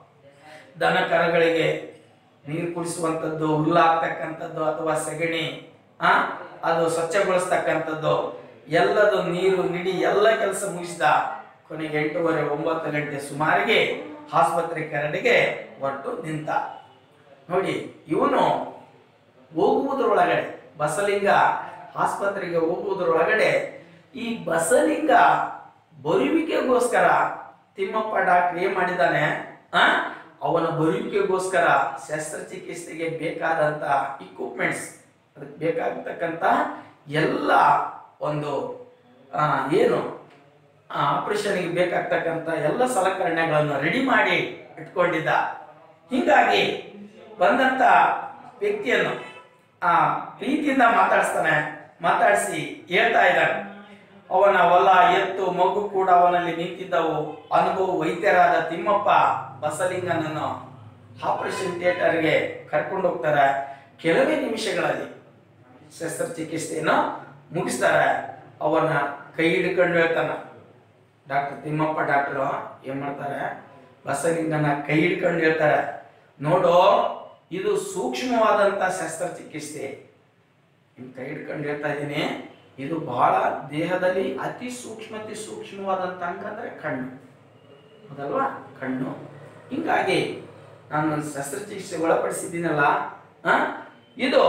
Speaker 1: ದನ ಕರಗಳಿಗೆ ನೀರು ಕುಡಿಸುವಂಥದ್ದು ಹುಲ್ಲಾಗ್ತಕ್ಕಂಥದ್ದು ಅಥವಾ ಸಗಣಿ ಆ ಅದು ಸ್ವಚ್ಛಗೊಳಿಸ್ತಕ್ಕಂಥದ್ದು ಎಲ್ಲದು ನೀರು ನಿಡಿ ಎಲ್ಲ ಕೆಲಸ ಮುಗಿಸಿದ ಕೊನೆಗೆ ಎಂಟೂವರೆ ಒಂಬತ್ತು ಗಂಟೆ ಸುಮಾರಿಗೆ ಆಸ್ಪತ್ರೆ ಕರಡಿಗೆ ಹೊರಟು ನಿಂತ ನೋಡಿ ಇವನು ಹೋಗುವುದರೊಳಗಡೆ ಬಸಲಿಂಗ ಆಸ್ಪತ್ರೆಗೆ ಹೋಗುವುದರೊಳಗಡೆ ಈ ಬಸಲಿಂಗ ಬರುವಿಕೆಗೋಸ್ಕರ ತಿಮ್ಮಪ್ಪ ಡಾಕ್ಟರ್ ಏನ್ ಮಾಡಿದ್ದಾನೆ ಆ ಅವನ ಬರುವಿಕೆಗೋಸ್ಕರ ಶಸ್ತ್ರಚಿಕಿತ್ಸೆಗೆ ಬೇಕಾದಂತ ಇಕ್ವಿಪ್ಮೆಂಟ್ಸ್ ಅದಕ್ಕೆ ಬೇಕಾಗತಕ್ಕಂತ ಎಲ್ಲ ಒಂದು ಆ, ಏನು ಆಪರೇಷನ್ಗೆ ಬೇಕಾಗ್ತಕ್ಕಂಥ ಎಲ್ಲ ಸಲಕರಣೆಗಳನ್ನು ರೆಡಿ ಮಾಡಿ ಇಟ್ಕೊಂಡಿದ್ದ ಹೀಗಾಗಿ ಬಂದಂತ ವ್ಯಕ್ತಿಯನ್ನು ಆ ಪ್ರೀತಿಯಿಂದ ಮಾತಾಡಿಸ್ತಾನೆ ಮಾತಾಡಿಸಿ ಹೇಳ್ತಾ ಇದ್ದಾನೆ ಅವನ ಹೊಲ ಎತ್ತು ಮಗು ಕೂಡ ಅವನಲ್ಲಿ ನಿಂತಿದ್ದವು ಅನುಭವ ವೈದ್ಯರಾದ ತಿಮ್ಮಪ್ಪ ಬಸಲಿಂಗನನ್ನು ಆಪರೇಷನ್ ಥಿಯೇಟರ್ಗೆ ಕರ್ಕೊಂಡು ಹೋಗ್ತಾರೆ ಕೆಲವೇ ನಿಮಿಷಗಳಲ್ಲಿ ಶಸ್ತ್ರಚಿಕಿತ್ಸೆಯನ್ನು ಮುಗಿಸ್ತಾರೆ ಅವನ ಕೈ ಹಿಡ್ಕೊಂಡು ಹೇಳ್ತಾನೆ ಡಾಕ್ಟರ್ ತಿಮ್ಮಪ್ಪ ಡಾಕ್ಟರು ಏನ್ ಮಾಡ್ತಾರೆ ಬಸಲಿಂಗನ ಕೈ ಹಿಡ್ಕೊಂಡು ಹೇಳ್ತಾರೆ ನೋಡು ಇದು ಸೂಕ್ಷ್ಮವಾದಂತ ಶಸ್ತ್ರಚಿಕಿತ್ಸೆ ನಿಮ್ ಕೈ ಹಿಡ್ಕೊಂಡು ಹೇಳ್ತಾ ಇದ್ದೀನಿ ಇದು ಬಹಳ ದೇಹದಲ್ಲಿ ಅತಿ ಸೂಕ್ಷ್ಮತಿ ಸೂಕ್ಷ್ಮವಾದಂತ ಅಂಗ ಅಂದ್ರೆ ಕಣ್ಣು ಹೌದಲ್ವಾ ಕಣ್ಣು ಹಿಂಗಾಗಿ ನಾನು ಶಸ್ತ್ರಚಿಕಿತ್ಸೆ ಒಳಪಡಿಸಿದ್ದೀನಲ್ಲ ಆ, ಇದು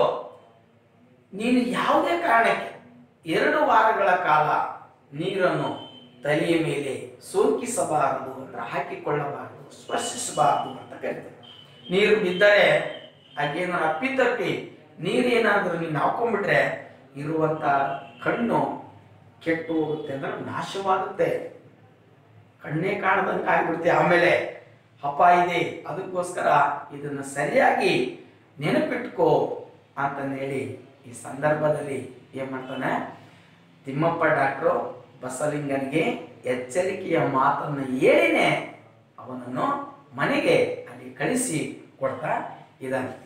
Speaker 1: ನೀನು ಯಾವುದೇ ಕಾರಣಕ್ಕೆ ಎರಡು ವಾರಗಳ ಕಾಲ ನೀರನ್ನು ತಲೆಯ ಮೇಲೆ ಸೋಂಕಿಸಬಾರದು ಅಂದ್ರೆ ಹಾಕಿಕೊಳ್ಳಬಾರದು ಸ್ಪರ್ಶಿಸಬಾರದು ಅಂತ ಕರೀತಾರೆ ನೀರು ಬಿದ್ದರೆ ಹಾಗೇನು ಅಪ್ಪಿತಪ್ಪಿ ನೀರೇನಾದ್ರೂ ನೀನು ಹಾಕೊಂಡ್ಬಿಟ್ರೆ ಇರುವಂತ ಕಣ್ಣು ಕೆಟ್ಟು ಹೋಗುತ್ತೆ ಅಂದ್ರೆ ನಾಶವಾಗುತ್ತೆ ಕಣ್ಣೇ ಕಾಣದಂಗೆ ಆಗ್ಬಿಡುತ್ತೆ ಆಮೇಲೆ ಹಪ ಇದೆ ಅದಕ್ಕೋಸ್ಕರ ಇದನ್ನ ಸರಿಯಾಗಿ ನೆನಪಿಟ್ಕೋ ಅಂತಂದು ಹೇಳಿ ಈ ಸಂದರ್ಭದಲ್ಲಿ ಏನ್ ಮಾಡ್ತಾನೆ ತಿಮ್ಮಪ್ಪ ಡಾಕ್ಟ್ರು ಬಸಲಿಂಗನಿಗೆ ಎಚ್ಚರಿಕೆಯ ಮಾತನ್ನು ಹೇಳಿನೇ ಅವನನ್ನು ಮನೆಗೆ ಅಲ್ಲಿ ಕಳಿಸಿ ಕೊಡ್ತಾ ಇದ್ದಾನೆ